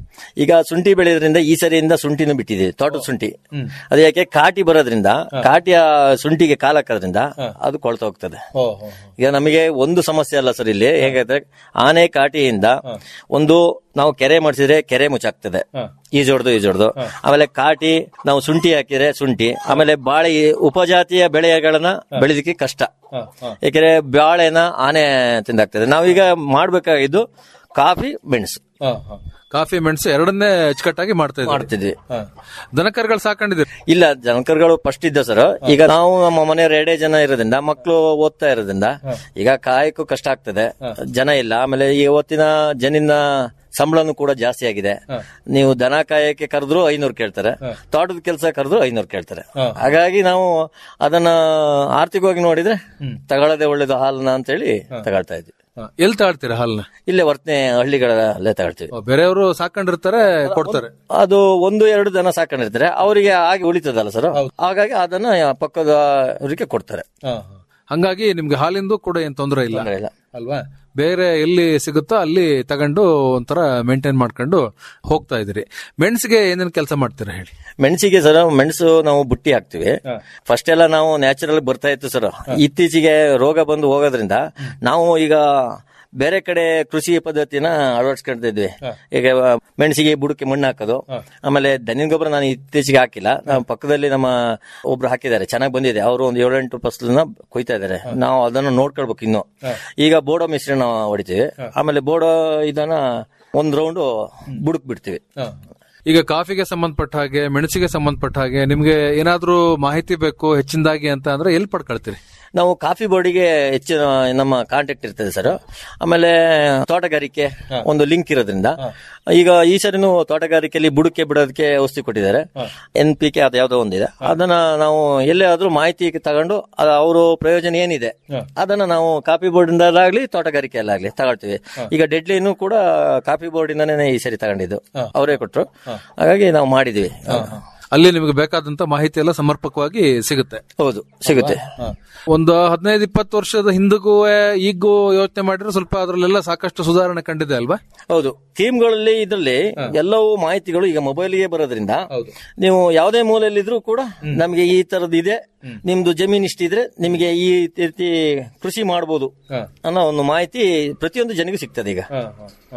ಈಗ ಶುಂಠಿ ಬೆಳೆಯೋದ್ರಿಂದ ಈ ಸರಿಯಿಂದ ಶುಂಠಿನೂ ಬಿಟ್ಟಿದ್ದೀವಿ ತೋಟದ ಶುಂಠಿ ಅದು ಯಾಕೆ ಕಾಟಿ ಬರೋದ್ರಿಂದ ಕಾಟಿಯ ಶುಂಠಿಗೆ ಕಾಲ ಹಾಕೋದ್ರಿಂದ ಅದು ಕೊಳ್ತಾ ಹೋಗ್ತದೆ ಈಗ ನಮಗೆ ಒಂದು ಸಮಸ್ಯೆ ಅಲ್ಲ ಸರ್ ಇಲ್ಲಿ ಹೇಗಾದ್ರೆ ಆನೆ ಕಾಟಿಯಿಂದ ಒಂದು ನಾವು ಕೆರೆ ಮಾಡಿಸಿದ್ರೆ ಕೆರೆ ಮುಚ್ಚಾಗ್ತದೆ ಈಜೊಡ್ದು ಈಜೊಡ್ದು ಆಮೇಲೆ ಕಾಟಿ ನಾವು ಶುಂಠಿ ಹಾಕಿದ್ರೆ ಶುಂಠಿ ಆಮೇಲೆ ಬಾಳೆ ಈ ಉಪಜಾತಿಯ ಬೆಳೆಗಳನ್ನ ಬೆಳೆದಿಕ್ಕೆ ಕಷ್ಟ ಯಾಕೆಂದ್ರೆ ಬಾಳೆನ ಆನೆ ತಿಂದಾಗ್ತದೆ ನಾವೀಗ ಮಾಡ್ಬೇಕಾಗಿದ್ದು ಕಾಫಿ ಮೆಣಸು ಕಾಫಿ ಮೆಣಸು ಎರಡನ್ನೇ ಅಚ್ಚುಕಟ್ಟಾಗಿ ಮಾಡ್ತಾ ಇದ್ರಿ ಮಾಡ್ತಿದ್ವಿ ದನಕರುಗಳು ಸಾಕೊಂಡಿದ್ದೀರಿ ಇಲ್ಲ ಜನಕರುಗಳು ಫಸ್ಟ್ ಇದ್ದ ಸರ್ ಈಗ ನಾವು ನಮ್ಮ ಮನೆಯವ್ರು ಎರಡೇ ಜನ ಇರೋದ್ರಿಂದ ಮಕ್ಕಳು ಓದ್ತಾ ಇರೋದ್ರಿಂದ ಈಗ ಕಾಯಕ್ಕೂ ಕಷ್ಟ ಆಗ್ತದೆ ಜನ ಇಲ್ಲ ಆಮೇಲೆ ಈ ಇವತ್ತಿನ ಜನಿನ ಸಂಬಳನೂ ಕೂಡ ಜಾಸ್ತಿ ಆಗಿದೆ ನೀವು ದನ ಕಾಯಕ್ಕೆ ಕರೆದ್ರು ಐನೂರು ಕೇಳ್ತಾರೆ ತೋಟದ ಕೆಲಸ ಕರೆದ್ರು ಐನೂರು ಕೇಳ್ತಾರೆ ಹಾಗಾಗಿ ನಾವು ಅದನ್ನ ಆರ್ಥಿಕವಾಗಿ ನೋಡಿದ್ರೆ ತಗೊಳ್ಳೋದೇ ಒಳ್ಳೇದು ಹಾಲನ್ನ ಅಂತೇಳಿ ತಗೊಳ್ತಾ ಇದ್ವಿ ಎಲ್ಲಿ ತಾಳ್ತೀರಾ ಹಾಲ್ನ ಇಲ್ಲೇ ವರ್ತನೆ ಹಳ್ಳಿಗಳಲ್ಲೇ ತಗೊಳ್ತೀವಿ ಬೇರೆಯವರು ಸಾಕೊಂಡಿರ್ತಾರೆ ಕೊಡ್ತಾರೆ ಅದು ಒಂದು ಎರಡು ದನ ಸಾಕೊಂಡಿರ್ತಾರೆ ಅವರಿಗೆ ಆಗಿ ಉಳಿತದಲ್ಲ ಸರ್ ಹಾಗಾಗಿ ಅದನ್ನ ಪಕ್ಕದ ಅವರಿಗೆ ಕೊಡ್ತಾರೆ ಹಂಗಾಗಿ ನಿಮ್ಗೆ ಹಾಲಿಂದು ಕೂಡ ಏನ್ ತೊಂದರೆ ಇಲ್ಲ ತೊಂದ್ರೆ ಇಲ್ಲ. ಅಲ್ವಾ ಬೇರೆ ಎಲ್ಲಿ ಸಿಗುತ್ತೋ ಅಲ್ಲಿ ತಗೊಂಡು ಒಂಥರ ಮೇಂಟೈನ್ ಮಾಡ್ಕೊಂಡು ಹೋಗ್ತಾ ಇದ್ರಿ ಮೆಣಸಿಗೆ ಏನೇನ್ ಕೆಲಸ ಮಾಡ್ತೀರಾ ಹೇಳಿ ಮೆಣಸಿಗೆ ಸರ್ ಮೆಣಸು ನಾವು ಬುಟ್ಟಿ ಹಾಕ್ತಿವಿ ಫಸ್ಟ್ ಎಲ್ಲ ನಾವು ನ್ಯಾಚುರಲ್ ಬರ್ತಾ ಇತ್ತು ಸರ್ ಇತ್ತೀಚೆಗೆ ರೋಗ ಬಂದು ಹೋಗೋದ್ರಿಂದ ನಾವು ಈಗ ಬೇರೆ ಕಡೆ ಕೃಷಿ ಪದ್ಧತಿನ ಅಳವಡಿಸ್ಕೊಳ್ತಾ ಇದ್ವಿ ಈಗ ಮೆಣಸಿಗೆ ಬುಡಕ್ಕೆ ಮಣ್ಣು ಹಾಕೋದು ಆಮೇಲೆ ದನಿನ ಗೊಬ್ಬರ ನಾನು ಇತ್ತೀಚೆಗೆ ಹಾಕಿಲ್ಲ ನಮ್ಮ ಪಕ್ಕದಲ್ಲಿ ನಮ್ಮ ಒಬ್ರು ಹಾಕಿದ್ದಾರೆ ಚೆನ್ನಾಗಿ ಬಂದಿದೆ ಅವರು ಒಂದು ಏಳೆಂಟು ಫಸಲನ್ನ ಕೊಯ್ತಾ ಇದ್ದಾರೆ ನಾವು ಅದನ್ನ ನೋಡ್ಕೊಳ್ಬೇಕು ಇನ್ನು ಈಗ ಬೋಡೋ ಮಿಶ್ರಣ ಹೊಡಿತೀವಿ ಆಮೇಲೆ ಬೋಡೋ ಇದನ್ನ ಒಂದ್ ರೌಂಡ್ ಬುಡಕ್ ಬಿಡ್ತೀವಿ ಈಗ ಕಾಫಿಗೆ ಸಂಬಂಧಪಟ್ಟ ಹಾಗೆ ಮೆಣಸಿಗೆ ಸಂಬಂಧಪಟ್ಟ ಹಾಗೆ ನಿಮ್ಗೆ ಏನಾದ್ರೂ ಮಾಹಿತಿ ಬೇಕು ಹೆಚ್ಚಿನದಾಗಿ ಅಂತ ಅಂದ್ರೆ ಎಲ್ಲಿ ಪಡ್ಕೊಳ್ತೀರಿ ನಾವು ಕಾಫಿ ಬೋರ್ಡಿಗೆ ಹೆಚ್ಚಿನ ನಮ್ಮ ಕಾಂಟ್ಯಾಕ್ಟ್ ಇರ್ತದೆ ಸರ್ ಆಮೇಲೆ ತೋಟಗಾರಿಕೆ ಒಂದು ಲಿಂಕ್ ಇರೋದ್ರಿಂದ ಈಗ ಈ ಸರಿನೂ ತೋಟಗಾರಿಕೆಯಲ್ಲಿ ಬುಡಕ್ಕೆ ಬಿಡೋದಕ್ಕೆ ಔಷಧಿ ಕೊಟ್ಟಿದ್ದಾರೆ ಎನ್ ಪಿ ಕೆ ಅದು ಯಾವ್ದೋ ಒಂದಿದೆ ಅದನ್ನ ನಾವು ಎಲ್ಲೇ ಆದ್ರೂ ಮಾಹಿತಿ ತಗೊಂಡು ಅವರು ಪ್ರಯೋಜನ ಏನಿದೆ ಅದನ್ನ ನಾವು ಕಾಫಿ ಬೋರ್ಡ್ ಇಂದಲಾಗ್ಲಿ ತೋಟಗಾರಿಕೆಯಲ್ಲಾಗ್ಲಿ ತಗೊಳ್ತೀವಿ ಈಗ ಡೆಡ್ ಲೈನು ಕೂಡ ಕಾಫಿ ಬೋರ್ಡ್ ಇಂದಾನೇ ಈ ಸರಿ ತಗೊಂಡಿದ್ದು ಅವರೇ ಕೊಟ್ರು ಹಾಗಾಗಿ ನಾವು ಮಾಡಿದ್ವಿ ಅಲ್ಲಿ ನಿಮ್ಗೆ ಬೇಕಾದಂತ ಮಾಹಿತಿ ಎಲ್ಲ ಸಮರ್ಪಕವಾಗಿ ಸಿಗುತ್ತೆ ಹೌದು ಸಿಗುತ್ತೆ ಒಂದು ಹದಿನೈದು ಇಪ್ಪತ್ತು ವರ್ಷದ ಹಿಂದಿಗೂ ಈಗೂ ಯೋಚನೆ ಮಾಡಿದ್ರೆ ಸ್ವಲ್ಪ ಅದ್ರಲ್ಲೆಲ್ಲ ಸಾಕಷ್ಟು ಸುಧಾರಣೆ ಕಂಡಿದೆ ಅಲ್ವಾ ಹೌದು ಸ್ಕೀಮ್ಗಳಲ್ಲಿ ಇದರಲ್ಲಿ ಎಲ್ಲವೂ ಮಾಹಿತಿಗಳು ಈಗ ಮೊಬೈಲ್ಗೆ ಬರೋದ್ರಿಂದ ನೀವು ಯಾವುದೇ ಮೂಲೆಯಲ್ಲಿದ್ರೂ ಕೂಡ ನಮಗೆ ಈ ತರದ್ ಇದೆ ನಿಮ್ದು ಜಮೀನ್ ಇಷ್ಟಿದ್ರೆ ನಿಮಗೆ ಈ ರೀತಿ ಕೃಷಿ ಮಾಡಬಹುದು ಅನ್ನೋ ಒಂದು ಮಾಹಿತಿ ಪ್ರತಿಯೊಂದು ಜನಿಗೂ ಸಿಗ್ತದೆ ಈಗ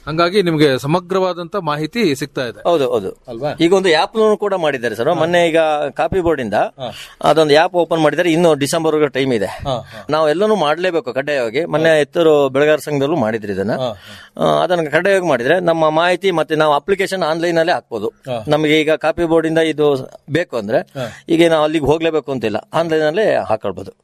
ಹಂಗಾಗಿ ನಿಮ್ಗೆ ಸಮಗ್ರವಾದಂತ ಮಾಹಿತಿ ಸಿಗ್ತಾ ಇದೆ ಹೌದು ಹೌದು ಅಲ್ವಾ ಈಗ ಒಂದು ಆಪ್ ಕೂಡ ಮಾಡಿದ್ದಾರೆ ಸರ್ ಮೊನ್ನೆ ಈಗ ಕಾಪಿ ಬೋರ್ಡ್ ಇಂದ ಅದೊಂದು ಆಪ್ ಓಪನ್ ಮಾಡಿದ್ದಾರೆ ಇನ್ನು ಡಿಸೆಂಬರ್ ಟೈಮ್ ಇದೆ ನಾವು ಎಲ್ಲನೂ ಮಾಡಲೇಬೇಕು ಕಡ್ಡಾಯವಾಗಿ ಮೊನ್ನೆ ಎತ್ತೂರು ಬೆಳಗಾರ ಸಂಘದಲ್ಲೂ ಮಾಡಿದ್ರಿ ಇದನ್ನ ಆ, ಅದನ್ನ ಕಡ್ಡಾಯವಾಗಿ ಮಾಡಿದ್ರೆ ನಮ್ಮ ಮಾಹಿತಿ ಮತ್ತೆ ನಾವು ಅಪ್ಲಿಕೇಶನ್ ಆನ್ಲೈನ್ ಅಲ್ಲೇ ಹಾಕ್ಬೋದು ನಮಗೆ ಈಗ ಕಾಪಿ ಬೋರ್ಡ್ ಇಂದ ಇದು ಬೇಕು ಅಂದ್ರೆ ಈಗ ನಾವು ಅಲ್ಲಿಗೆ ಹೋಗ್ಲೇಬೇಕು ಅಂತಿಲ್ಲ ಆನ್ಲೈನ್ ಅಲ್ಲೇ ಹಾಕೊಳ್ಬಹುದು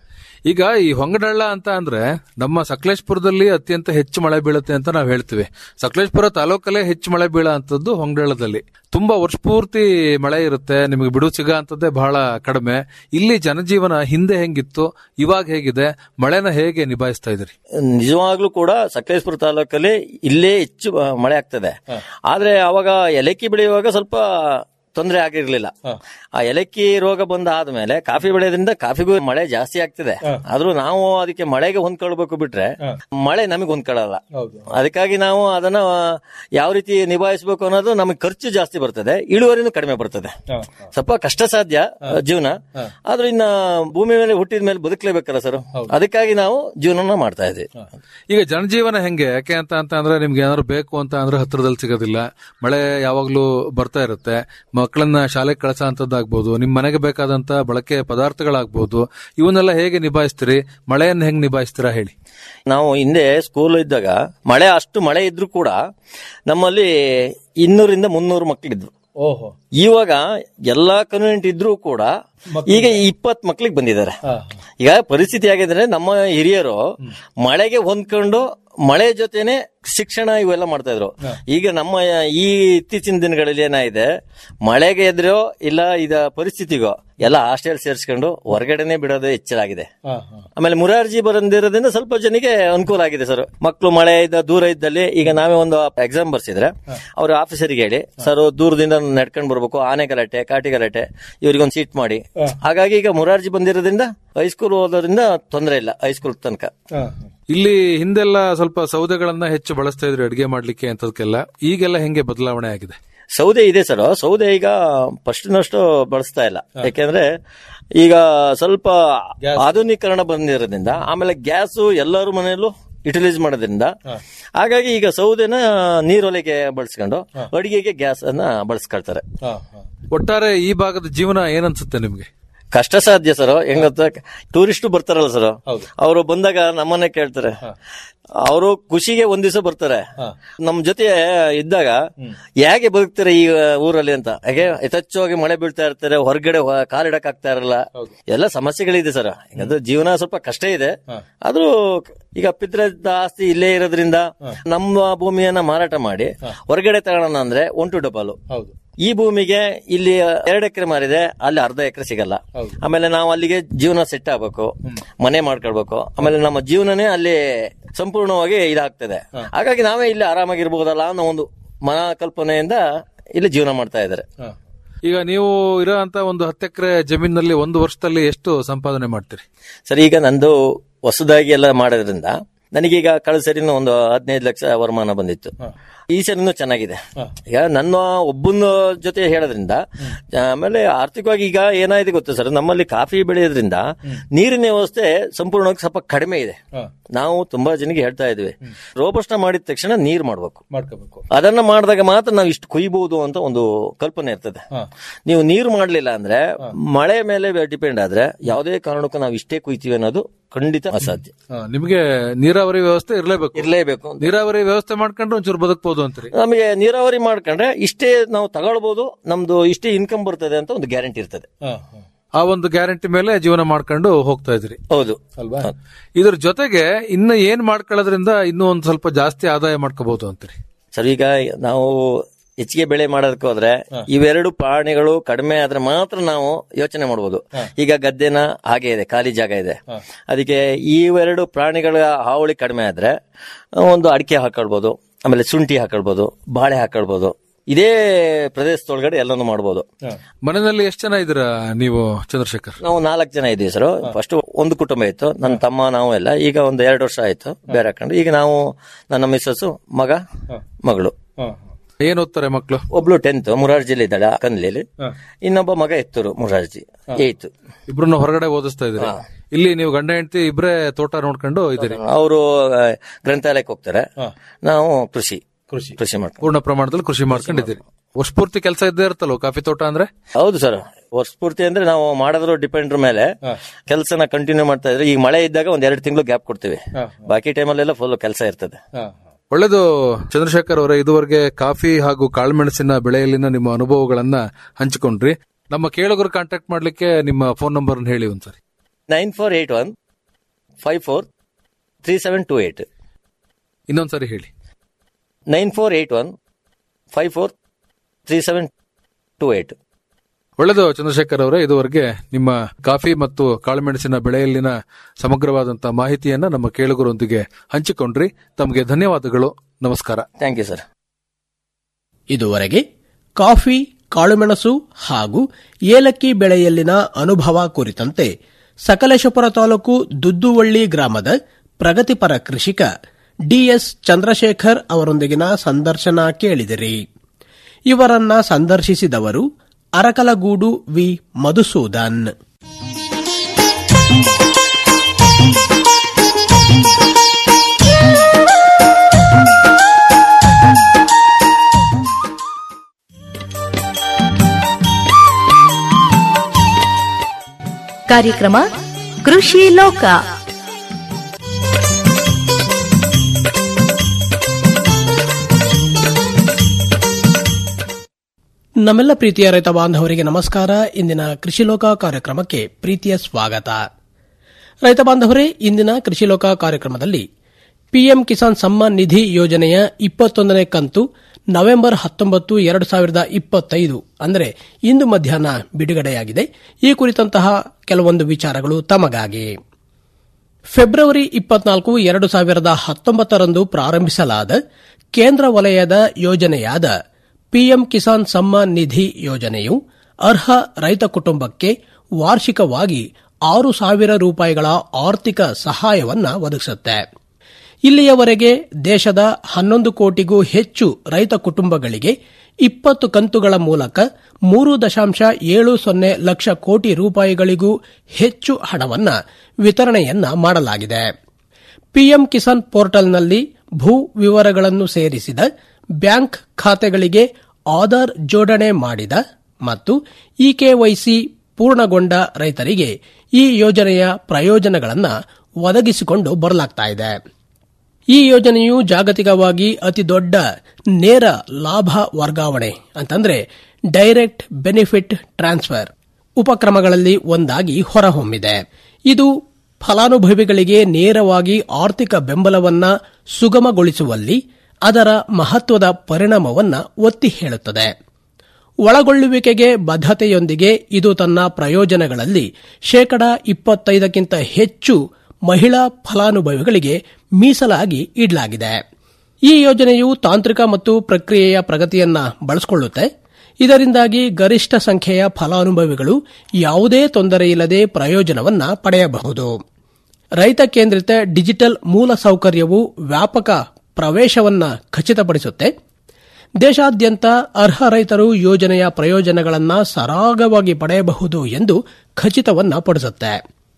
ಈಗ ಈ ಹೊಂಗಡಳ್ಳ ಅಂತ ಅಂದ್ರೆ ನಮ್ಮ ಸಕಲೇಶ್ಪುರದಲ್ಲಿ ಅತ್ಯಂತ ಹೆಚ್ಚು ಮಳೆ ಬೀಳುತ್ತೆ ಅಂತ ನಾವು ಹೇಳ್ತೀವಿ ಸಕಲೇಶ್ಪುರ ತಾಲೂಕಲ್ಲೇ ಹೆಚ್ಚು ಮಳೆ ಬೀಳ ಅಂತದ್ದು ಹೊಂಗಡಳ್ಳದಲ್ಲಿ ತುಂಬಾ ವರ್ಷ ಪೂರ್ತಿ ಮಳೆ ಇರುತ್ತೆ ನಿಮಗೆ ಬಿಡು ಸಿಗ ಅಂತದ್ದೇ ಬಹಳ ಕಡಿಮೆ ಇಲ್ಲಿ ಜನಜೀವನ ಹಿಂದೆ ಹೆಂಗಿತ್ತು ಇವಾಗ ಹೇಗಿದೆ ಮಳೆನ ಹೇಗೆ ನಿಭಾಯಿಸ್ತಾ ಇದ್ರಿ ನಿಜವಾಗ್ಲೂ ಕೂಡ ಸಕಲೇಶ್ಪುರ ತಾಲೂಕಲ್ಲಿ ಇಲ್ಲೇ ಹೆಚ್ಚು ಆ, ಮಳೆ ಆಗ್ತದೆ ಆದ್ರೆ ಅವಾಗ ಏಲಕ್ಕಿ ಬೆಳೆಯುವಾಗ ಸ್ವಲ್ಪ ತೊಂದರೆ ಆಗಿರ್ಲಿಲ್ಲ ಆ ಏಲಕ್ಕಿ ರೋಗ ಬಂದ ಆದ್ಮೇಲೆ ಕಾಫಿ ಬೆಳೆಯೋದ್ರಿಂದ ಕಾಫಿಗೂ ಮಳೆ ಜಾಸ್ತಿ ಆಗ್ತಿದೆ ಆದ್ರೂ ನಾವು ಅದಕ್ಕೆ ಮಳೆಗೆ ಹೊಂದ್ಕೊಳ್ಬೇಕು ಬಿಟ್ರೆ ಮಳೆ ನಮಗೆ ಹೊಂದ್ಕೊಳ್ಳಲ್ಲ ಅದಕ್ಕಾಗಿ ನಾವು ಅದನ್ನ ಯಾವ ರೀತಿ ನಿಭಾಯಿಸಬೇಕು ಅನ್ನೋದು ನಮಗೆ ಖರ್ಚು ಜಾಸ್ತಿ ಬರ್ತದೆ ಇಳುವರಿನೂ ಕಡಿಮೆ ಬರ್ತದೆ ಸ್ವಲ್ಪ ಕಷ್ಟ ಸಾಧ್ಯ ಆ, ಜೀವನ ಆದ್ರೂ ಇನ್ನ ಭೂಮಿ ಮೇಲೆ ಹುಟ್ಟಿದ ಮೇಲೆ ಬದುಕಲೇಬೇಕಲ್ಲ ಸರ್ ಅದಕ್ಕಾಗಿ ನಾವು ಜೀವನ ಮಾಡ್ತಾ ಇದ್ದೀವಿ ಈಗ ಜನಜೀವನ ಹೆಂಗೆ ಯಾಕೆ ಅಂತ ಅಂತ ಅಂದ್ರೆ ನಿಮ್ಗೆ ಏನಾದ್ರು ಬೇಕು ಅಂತ ಅಂದ್ರೆ ಹತ್ರದಲ್ಲಿ ಸಿಗೋದಿಲ್ಲ ಮಳೆ ಯಾವಾಗ್ಲೂ ಬರ್ತಾ ಇರುತ್ತೆ ಮಕ್ಕಳನ್ನ ಶಾಲೆಗೆ ಕಳ್ಸ ಅಂತದ್ದಾಗ್ಬೋದು ನಿಮ್ ಮನೆಗೆ ಬೇಕಾದಂತ ಬಳಕೆ ಪದಾರ್ಥಗಳಾಗ್ಬೋದು ಇವನ್ನೆಲ್ಲ ಹೇಗೆ ನಿಭಾಯಿಸ್ತೀರಿ ಮಳೆಯನ್ನ ಹೆಂಗ್ ನಿಭಾಯಿಸ್ತೀರಾ ಹೇಳಿ ನಾವು ಹಿಂದೆ ಸ್ಕೂಲ್ ಇದ್ದಾಗ ಮಳೆ ಅಷ್ಟು ಮಳೆ ಇದ್ರೂ ಕೂಡ ನಮ್ಮಲ್ಲಿ ಇನ್ನೂರಿಂದ ಮುನ್ನೂರು ಮಕ್ಕಳಿದ್ವು ಓಹೋ ಇವಾಗ ಎಲ್ಲಾ ಕನ್ವೆಂಟ್ ಇದ್ರೂ ಕೂಡ ಈಗ ಇಪ್ಪತ್ ಮಕ್ಳಿಗೆ ಬಂದಿದ್ದಾರೆ ಈಗ ಪರಿಸ್ಥಿತಿ ಆಗಿದ್ರೆ ನಮ್ಮ ಹಿರಿಯರು ಮಳೆಗೆ ಹೊಂದ್ಕೊಂಡು ಮಳೆ ಜೊತೆನೆ ಶಿಕ್ಷಣ ಇವೆಲ್ಲ ಮಾಡ್ತಾ ಇದ್ರು ಈಗ ನಮ್ಮ ಈ ಇತ್ತೀಚಿನ ದಿನಗಳಲ್ಲಿ ಏನಾಗಿದೆ ಮಳೆಗೆ ಎದ್ರೋ ಇಲ್ಲ ಇದ ಪರಿಸ್ಥಿತಿಗೋ ಎಲ್ಲ ಹಾಸ್ಟೆಲ್ ಸೇರಿಸ್ಕೊಂಡು ಹೊರಗಡೆನೆ ಬಿಡೋದು ಹೆಚ್ಚಾಗಿದೆ ಆಮೇಲೆ ಮುರಾರ್ಜಿ ಬಂದಿರೋದ್ರಿಂದ ಸ್ವಲ್ಪ ಜನಕ್ಕೆ ಅನುಕೂಲ ಆಗಿದೆ ಸರ್ ಮಕ್ಕಳು ಮಳೆ ಇದ್ದ ದೂರ ಇದ್ದಲ್ಲಿ ಈಗ ನಾವೇ ಒಂದು ಎಕ್ಸಾಮ್ ಬರ್ಸಿದ್ರೆ ಅವ್ರ ಆಫೀಸರಿಗೆ ಹೇಳಿ ಸರ್ ದೂರದಿಂದ ನಡ್ಕೊಂಡ್ ಬರ್ಬೇಕು ಆನೆ ಗಲಾಟೆ ಕಾಟಿ ಗಲಾಟೆ ಇವ್ರಿಗೊಂದು ಸೀಟ್ ಮಾಡಿ ಹಾಗಾಗಿ ಈಗ ಮುರಾರ್ಜಿ ಬಂದಿರೋದ್ರಿಂದ ಹೈಸ್ಕೂಲ್ ಓದೋದ್ರಿಂದ ತೊಂದರೆ ಇಲ್ಲ ಹೈಸ್ಕೂಲ್ ತನಕ ಇಲ್ಲಿ ಹಿಂದೆಲ್ಲ ಸ್ವಲ್ಪ ಸೌದೆಗಳನ್ನ ಹೆಚ್ಚು ಬಳಸ್ತಾ ಇದ್ರು ಅಡಿಗೆ ಮಾಡ್ಲಿಕ್ಕೆ ಅಂತದಕ್ಕೆಲ್ಲ ಈಗೆಲ್ಲ ಹೆಂಗೆ ಬದಲಾವಣೆ ಆಗಿದೆ ಸೌದೆ ಇದೆ ಸರ್ ಸೌದೆ ಈಗ ಫಸ್ಟ್ನಷ್ಟು ಬಳಸ್ತಾ ಇಲ್ಲ ಯಾಕೆಂದ್ರೆ ಈಗ ಸ್ವಲ್ಪ ಆಧುನೀಕರಣ ಬಂದಿರೋದ್ರಿಂದ ಆಮೇಲೆ ಗ್ಯಾಸ್ ಎಲ್ಲರ ಮನೆಯಲ್ಲೂ ಯುಟಿಲೈಸ್ ಮಾಡೋದ್ರಿಂದ ಹಾಗಾಗಿ ಈಗ ಸೌದೆನ ನೀರೊಲೆಗೆ ಬಳಸ್ಕೊಂಡು ಅಡಿಗೆಗೆ ಗ್ಯಾಸ್ ಅನ್ನ ಬಳಸ್ಕೊಳ್ತಾರೆ ಒಟ್ಟಾರೆ ಈ ಭಾಗದ ಜೀವನ ಏನನ್ಸುತ್ತೆ ನಿಮ್ಗೆ ಕಷ್ಟ ಸಾಧ್ಯ ಸರ್ ಹೆಂಗತ್ತ ಟೂರಿಸ್ಟ್ ಬರ್ತಾರಲ್ಲ ಸರ್ ಅವರು ಬಂದಾಗ ನಮ್ಮನ್ನೇ ಕೇಳ್ತಾರೆ ಅವರು ಖುಷಿಗೆ ಒಂದ್ ದಿವಸ ಬರ್ತಾರೆ ನಮ್ ಜೊತೆ ಇದ್ದಾಗ ಹೇಗೆ ಬದುಕ್ತಾರೆ ಈ ಊರಲ್ಲಿ ಅಂತ ಹಾಗೆ ಯಥೇಚ್ಛವಾಗಿ ಮಳೆ ಬೀಳ್ತಾ ಇರ್ತಾರೆ ಹೊರಗಡೆ ಹೊ- ಕಾಲಿಡಕ್ ಆಗ್ತಾ ಇರಲ್ಲ ಎಲ್ಲ ಸಮಸ್ಯೆಗಳಿದೆ ಸರ್ ಅದು ಜೀವನ ಸ್ವಲ್ಪ ಕಷ್ಟ ಇದೆ ಆದ್ರೂ ಈಗ ಪಿತ್ರದ ಆಸ್ತಿ ಇಲ್ಲೇ ಇರೋದ್ರಿಂದ ನಮ್ಮ ಭೂಮಿಯನ್ನ ಮಾರಾಟ ಮಾಡಿ ಹೊರಗಡೆ ತಗೋಣ ಅಂದ್ರೆ ಒನ್ ಟು ಡಬಲ್ ಈ ಭೂಮಿಗೆ ಇಲ್ಲಿ ಎರಡು ಎಕರೆ ಮಾರಿದೆ ಅಲ್ಲಿ ಅರ್ಧ ಎಕರೆ ಸಿಗಲ್ಲ ಆಮೇಲೆ ನಾವು ಅಲ್ಲಿಗೆ ಜೀವನ ಸೆಟ್ ಆಗ್ಬೇಕು ಮನೆ ಮಾಡ್ಕೊಳ್ಬೇಕು ಆಮೇಲೆ ನಮ್ಮ ಜೀವನನೇ ಅಲ್ಲಿ ಸಂಪೂರ್ಣವಾಗಿ ಇದಾಗ್ತದೆ ಹಾಗಾಗಿ ನಾವೇ ಇಲ್ಲಿ ಆರಾಮಾಗಿರ್ಬಹುದಲ್ಲ ಅನ್ನೋ ಒಂದು ಮನಕಲ್ಪನೆಯಿಂದ ಇಲ್ಲಿ ಜೀವನ ಮಾಡ್ತಾ ಇದ್ದಾರೆ ಈಗ ನೀವು ಇರೋ ಅಂತ ಒಂದು ಹತ್ತು ಎಕರೆ ಜಮೀನಲ್ಲಿ ಒಂದು ವರ್ಷದಲ್ಲಿ ಎಷ್ಟು ಸಂಪಾದನೆ ಮಾಡ್ತೀರಿ ಸರಿ ಈಗ ನಂದು ಹೊಸದಾಗಿ ಎಲ್ಲ ಮಾಡೋದ್ರಿಂದ ನನಗೀಗ ಕಳೆದ ಸರಿನೂ ಒಂದು ಹದಿನೈದು ಲಕ್ಷ ವರಮಾನ ಬಂದಿತ್ತು ಈ ಸರಿನೂ ಚೆನ್ನಾಗಿದೆ ಈಗ ನನ್ನ ಒಬ್ಬನ ಜೊತೆ ಹೇಳೋದ್ರಿಂದ ಆಮೇಲೆ ಆರ್ಥಿಕವಾಗಿ ಈಗ ಏನಾಗಿದೆ ಗೊತ್ತಾ ಸರ್ ನಮ್ಮಲ್ಲಿ ಕಾಫಿ ಬೆಳೆಯೋದ್ರಿಂದ ನೀರಿನ ವ್ಯವಸ್ಥೆ ಸಂಪೂರ್ಣವಾಗಿ ಸ್ವಲ್ಪ ಕಡಿಮೆ ಇದೆ ನಾವು ತುಂಬಾ ಜನಕ್ಕೆ ಹೇಳ್ತಾ ಇದ್ವಿ ರೋಬಸ್ಟ ಮಾಡಿದ ತಕ್ಷಣ ನೀರ್ ಮಾಡ್ಬೇಕು ಮಾಡ್ಕೋಬೇಕು ಅದನ್ನ ಮಾಡಿದಾಗ ಮಾತ್ರ ನಾವು ಇಷ್ಟು ಕೊಯ್ಬಹುದು ಅಂತ ಒಂದು ಕಲ್ಪನೆ ಇರ್ತದೆ ನೀವು ನೀರು ಮಾಡ್ಲಿಲ್ಲ ಅಂದ್ರೆ ಮಳೆ ಮೇಲೆ ಡಿಪೆಂಡ್ ಆದ್ರೆ ಯಾವುದೇ ಕಾರಣಕ್ಕೂ ನಾವು ಇಷ್ಟೇ ಕುಯ್ತೀವಿ ಅನ್ನೋದು ಖಂಡಿತ ಅಸಾಧ್ಯ ನಿಮ್ಗೆ ನೀರಾವರಿ ವ್ಯವಸ್ಥೆ ಇರಲೇಬೇಕು ಇರ್ಲೇಬೇಕು ನೀರಾವರಿ ವ್ಯವಸ್ಥೆ ಮಾಡ್ಕೊಂಡ್ರೆ ಒಂಚೂರು ಬದುಕಬಹುದು ಅಂತೀರಿ ನಮಗೆ ನೀರಾವರಿ ಮಾಡ್ಕೊಂಡ್ರೆ ಇಷ್ಟೇ ನಾವು ತಗೊಳ್ಬಹುದು ನಮ್ದು ಇಷ್ಟೇ ಇನ್ಕಮ್ ಬರ್ತದೆ ಅಂತ ಒಂದು ಗ್ಯಾರಂಟಿ ಇರ್ತದೆ ಆ ಒಂದು ಗ್ಯಾರಂಟಿ ಮೇಲೆ ಜೀವನ ಮಾಡ್ಕೊಂಡು ಹೋಗ್ತಾ ಇದ್ರಿ ಹೌದು ಅಲ್ವಾ ಇದ್ರ ಜೊತೆಗೆ ಇನ್ನ ಏನ್ ಮಾಡ್ಕೊಳ್ಳೋದ್ರಿಂದ ಇನ್ನೂ ಒಂದ್ ಸ್ವಲ್ಪ ಜಾಸ್ತಿ ಆದಾಯ ಮಾಡ್ಕೋಬಹುದು ಅಂತೀರಿ ಸರ್ ಈಗ ನಾವು ಹೆಚ್ಚಿಗೆ ಬೆಳೆ ಮಾಡೋದಕ್ಕೆ ಹೋದ್ರೆ ಇವೆರಡು ಪ್ರಾಣಿಗಳು ಕಡಿಮೆ ಆದ್ರೆ ಮಾತ್ರ ನಾವು ಯೋಚನೆ ಮಾಡಬಹುದು ಈಗ ಗದ್ದೆನ ಹಾಗೆ ಇದೆ ಖಾಲಿ ಜಾಗ ಇದೆ ಅದಕ್ಕೆ ಇವೆರಡು ಪ್ರಾಣಿಗಳ ಹಾವಳಿ ಕಡಿಮೆ ಆದ್ರೆ ಒಂದು ಅಡಿಕೆ ಹಾಕೊಳ್ಬಹುದು ಆಮೇಲೆ ಶುಂಠಿ ಹಾಕೊಳ್ಬಹುದು ಬಾಳೆ ಹಾಕೊಳ್ಬಹುದು ಇದೇ ಪ್ರದೇಶದೊಳಗಡೆ ಎಲ್ಲಾನು ಮಾಡಬಹುದು ಮನೆಯಲ್ಲಿ ಎಷ್ಟು ಜನ ಇದ್ದೀರಾ ನೀವು ಚಂದ್ರಶೇಖರ್ ನಾವು ನಾಲ್ಕು ಜನ ಇದ್ದೀವಿ ಸರ್ ಫಸ್ಟ್ ಒಂದು ಕುಟುಂಬ ಇತ್ತು ನನ್ನ ತಮ್ಮ ನಾವು ಎಲ್ಲ ಈಗ ಒಂದು ಎರಡು ವರ್ಷ ಆಯ್ತು ಬೇರೆ ಹಾಕೊಂಡು ಈಗ ನಾವು ನನ್ನ ಮಿಸ್ಸಸ್ ಮಗ ಮಗಳು ಏನ್ ಓದ್ತಾರೆ ಮಕ್ಕಳು ಒಬ್ಳು ಟೆಂತ್ ಮುರಾರ್ಜಿಲಿ ಇದ್ದಾಳೆ ಕನ್ಲಿಲಿ ಇನ್ನೊಬ್ಬ ಮಗ ಎತ್ತೂರು ಮುರಾರ್ಜಿ ಏಯ್ತು ಇಬ್ರನ್ನ ಹೊರಗಡೆ ಓದಿಸ್ತಾ ಇದ್ದೀರಿ ಇಲ್ಲಿ ನೀವು ಗಂಡ ಹೆಂಡತಿ ಇಬ್ರೇ ತೋಟ ನೋಡ್ಕೊಂಡು ಇದ್ದೀರಿ ಅವರು ಗ್ರಂಥಾಲಯಕ್ಕೆ ಹೋಗ್ತಾರೆ ನಾವು ಕೃಷಿ ಕೃಷಿ ಕೃಷಿ ಮಾಡ್ತಾರೆ ಪೂರ್ಣ ಪ್ರಮಾಣದಲ್ಲಿ ಕೃಷಿ ಮಾಡ್ಕೊಂಡಿದ್ದೀರಿ ವರ್ಷ ಪೂರ್ತಿ ಕೆಲಸ ಇದ್ದೇ ಇರುತ್ತಲ್ಲ ಕಾಫಿ ತೋಟ ಅಂದ್ರೆ ಹೌದು ಸರ್ ವರ್ಷ ಪೂರ್ತಿ ಅಂದ್ರೆ ನಾವು ಮಾಡೋದ್ರ ಡಿಪೆಂಡ್ ಮೇಲೆ ಕೆಲಸನ ಕಂಟಿನ್ಯೂ ಮಾಡ್ತಾ ಇದ್ರೆ ಈಗ ಮಳೆ ಇದ್ದಾಗ ಒಂದ್ ಎರಡು ತಿಂಗಳು ಗ್ಯಾಪ್ ಕೊಡ್ತೀವಿ ಬಾಕಿ ಟೈಮಲ್ಲೆಲ್ಲ ಫುಲ್ ಕೆಲಸ ಇರ್ತದೆ ಒಳ್ಳೆದು ಚಂದ್ರಶೇಖರ್ ಅವರೇ ಇದುವರೆಗೆ ಕಾಫಿ ಹಾಗೂ ಕಾಳುಮೆಣಸಿನ ಬೆಳೆಯಲ್ಲಿನ ನಿಮ್ಮ ಅನುಭವಗಳನ್ನ ಹಂಚಿಕೊಂಡ್ರಿ ನಮ್ಮ ಕೇಳುಗರು ಕಾಂಟ್ಯಾಕ್ಟ್ ಮಾಡ್ಲಿಕ್ಕೆ ನಿಮ್ಮ ಫೋನ್ ನಂಬರ್ ಹೇಳಿ ಒಂದ್ಸರಿ nine four eight one five four three seven two eight ಇನ್ನೊಂದ್ಸರಿ ಹೇಳಿ nine four eight one five four three seven two eight ಒಳ್ಳೆದು ಚಂದ್ರಶೇಖರ್ ಅವರೇ ಇದುವರೆಗೆ ನಿಮ್ಮ ಕಾಫಿ ಮತ್ತು ಕಾಳುಮೆಣಸಿನ ಬೆಳೆಯಲ್ಲಿನ ಸಮಗ್ರವಾದಂತಹ ಮಾಹಿತಿಯನ್ನ ನಮ್ಮ ಕೇಳುಗರೊಂದಿಗೆ ಹಂಚಿಕೊಂಡ್ರಿ ತಮಗೆ ಧನ್ಯವಾದಗಳು ನಮಸ್ಕಾರ ಥ್ಯಾಂಕ್ ಯು ಸರ್ ಇದುವರೆಗೆ ಕಾಫಿ ಕಾಳುಮೆಣಸು ಹಾಗೂ ಏಲಕ್ಕಿ ಬೆಳೆಯಲ್ಲಿನ ಅನುಭವ ಕುರಿತಂತೆ ಸಕಲೇಶಪುರ ತಾಲೂಕು ದುದ್ದುವಳ್ಳಿ ಗ್ರಾಮದ ಪ್ರಗತಿಪರ ಕೃಷಿಕ ಡಿಎಸ್ ಚಂದ್ರಶೇಖರ್ ಅವರೊಂದಿಗಿನ ಸಂದರ್ಶನ ಕೇಳಿದಿರಿ ಇವರನ್ನ ಸಂದರ್ಶಿಸಿದವರು ಅರಕಲಗೂಡು ವಿ ಮಧುಸೂದನ್ ಕಾರ್ಯಕ್ರಮ ಕೃಷಿ ಲೋಕ ನಮ್ಮೆಲ್ಲ ಪ್ರೀತಿಯ ರೈತ ಬಾಂಧವರಿಗೆ ನಮಸ್ಕಾರ ಇಂದಿನ ಕೃಷಿ ಲೋಕ ಕಾರ್ಯಕ್ರಮಕ್ಕೆ ಪ್ರೀತಿಯ ಸ್ವಾಗತ ರೈತ ಬಾಂಧವರೇ ಇಂದಿನ ಕೃಷಿ ಲೋಕ ಕಾರ್ಯಕ್ರಮದಲ್ಲಿ ಪಿಎಂ ಕಿಸಾನ್ ಸಮ್ಮಾನ್ ನಿಧಿ ಯೋಜನೆಯ ಇಪ್ಪತ್ತೊಂದನೇ ಕಂತು ನವೆಂಬರ್ ಹತ್ತೊಂಬತ್ತು ಎರಡು ಸಾವಿರದ ಇಪ್ಪತ್ತೈದು ಅಂದರೆ ಇಂದು ಮಧ್ಯಾಹ್ನ ಬಿಡುಗಡೆಯಾಗಿದೆ ಈ ಕುರಿತಂತಹ ಕೆಲವೊಂದು ವಿಚಾರಗಳು ತಮಗಾಗಿ ಫೆಬ್ರವರಿ ಇಪ್ಪತ್ನಾಲ್ಕು ಎರಡು ಸಾವಿರದ ಹತ್ತೊಂಬತ್ತರಂದು ಪ್ರಾರಂಭಿಸಲಾದ ಕೇಂದ್ರ ವಲಯದ ಯೋಜನೆಯಾದ ಪಿಎಂ ಕಿಸಾನ್ ಸಮ್ಮಾನ್ ನಿಧಿ ಯೋಜನೆಯು ಅರ್ಹ ರೈತ ಕುಟುಂಬಕ್ಕೆ ವಾರ್ಷಿಕವಾಗಿ ಆರು ಸಾವಿರ ರೂಪಾಯಿಗಳ ಆರ್ಥಿಕ ಸಹಾಯವನ್ನ ಒದಗಿಸುತ್ತೆ ಇಲ್ಲಿಯವರೆಗೆ ದೇಶದ ಹನ್ನೊಂದು ಕೋಟಿಗೂ ಹೆಚ್ಚು ರೈತ ಕುಟುಂಬಗಳಿಗೆ ಇಪ್ಪತ್ತು ಕಂತುಗಳ ಮೂಲಕ ಮೂರು ದಶಾಂಶ ಏಳು ಸೊನ್ನೆ ಲಕ್ಷ ಕೋಟಿ ರೂಪಾಯಿಗಳಿಗೂ ಹೆಚ್ಚು ಹಣವನ್ನ ವಿತರಣೆಯನ್ನ ಮಾಡಲಾಗಿದೆ ಪಿಎಂ ಕಿಸಾನ್ ಪೋರ್ಟಲ್ನಲ್ಲಿ ಭೂ ವಿವರಗಳನ್ನು ಸೇರಿಸಿದ ಬ್ಯಾಂಕ್ ಖಾತೆಗಳಿಗೆ ಆಧಾರ್ ಜೋಡಣೆ ಮಾಡಿದ ಮತ್ತು ಇಕೆವೈಸಿ ಪೂರ್ಣಗೊಂಡ ರೈತರಿಗೆ ಈ ಯೋಜನೆಯ ಪ್ರಯೋಜನಗಳನ್ನು ಒದಗಿಸಿಕೊಂಡು ಬರಲಾಗ್ತಾ ಇದೆ ಈ ಯೋಜನೆಯು ಜಾಗತಿಕವಾಗಿ ಅತಿ ದೊಡ್ಡ ನೇರ ಲಾಭ ವರ್ಗಾವಣೆ ಅಂತಂದ್ರೆ ಡೈರೆಕ್ಟ್ ಬೆನಿಫಿಟ್ ಟ್ರಾನ್ಸ್ಫರ್ ಉಪಕ್ರಮಗಳಲ್ಲಿ ಒಂದಾಗಿ ಹೊರಹೊಮ್ಮಿದೆ ಇದು ಫಲಾನುಭವಿಗಳಿಗೆ ನೇರವಾಗಿ ಆರ್ಥಿಕ ಬೆಂಬಲವನ್ನ ಸುಗಮಗೊಳಿಸುವಲ್ಲಿ ಅದರ ಮಹತ್ವದ ಪರಿಣಾಮವನ್ನ ಒತ್ತಿ ಹೇಳುತ್ತದೆ ಒಳಗೊಳ್ಳುವಿಕೆಗೆ ಬದ್ಧತೆಯೊಂದಿಗೆ ಇದು ತನ್ನ ಪ್ರಯೋಜನಗಳಲ್ಲಿ ಶೇಕಡ ಇಪ್ಪತ್ತೈದಕ್ಕಿಂತ ಹೆಚ್ಚು ಮಹಿಳಾ ಫಲಾನುಭವಿಗಳಿಗೆ ಮೀಸಲಾಗಿ ಇಡಲಾಗಿದೆ ಈ ಯೋಜನೆಯು ತಾಂತ್ರಿಕ ಮತ್ತು ಪ್ರಕ್ರಿಯೆಯ ಪ್ರಗತಿಯನ್ನ ಬಳಸಿಕೊಳ್ಳುತ್ತೆ ಇದರಿಂದಾಗಿ ಗರಿಷ್ಠ ಸಂಖ್ಯೆಯ ಫಲಾನುಭವಿಗಳು ಯಾವುದೇ ತೊಂದರೆಯಿಲ್ಲದೆ ಪ್ರಯೋಜನವನ್ನ ಪಡೆಯಬಹುದು ರೈತ ಕೇಂದ್ರಿತ ಡಿಜಿಟಲ್ ಮೂಲ ಸೌಕರ್ಯವು ವ್ಯಾಪಕ ಪ್ರವೇಶವನ್ನ ಖಚಿತಪಡಿಸುತ್ತೆ ದೇಶಾದ್ಯಂತ ಅರ್ಹ ರೈತರು ಯೋಜನೆಯ ಪ್ರಯೋಜನಗಳನ್ನು ಸರಾಗವಾಗಿ ಪಡೆಯಬಹುದು ಎಂದು ಖಚಿತವನ್ನ ಪಡಿಸುತ್ತೆ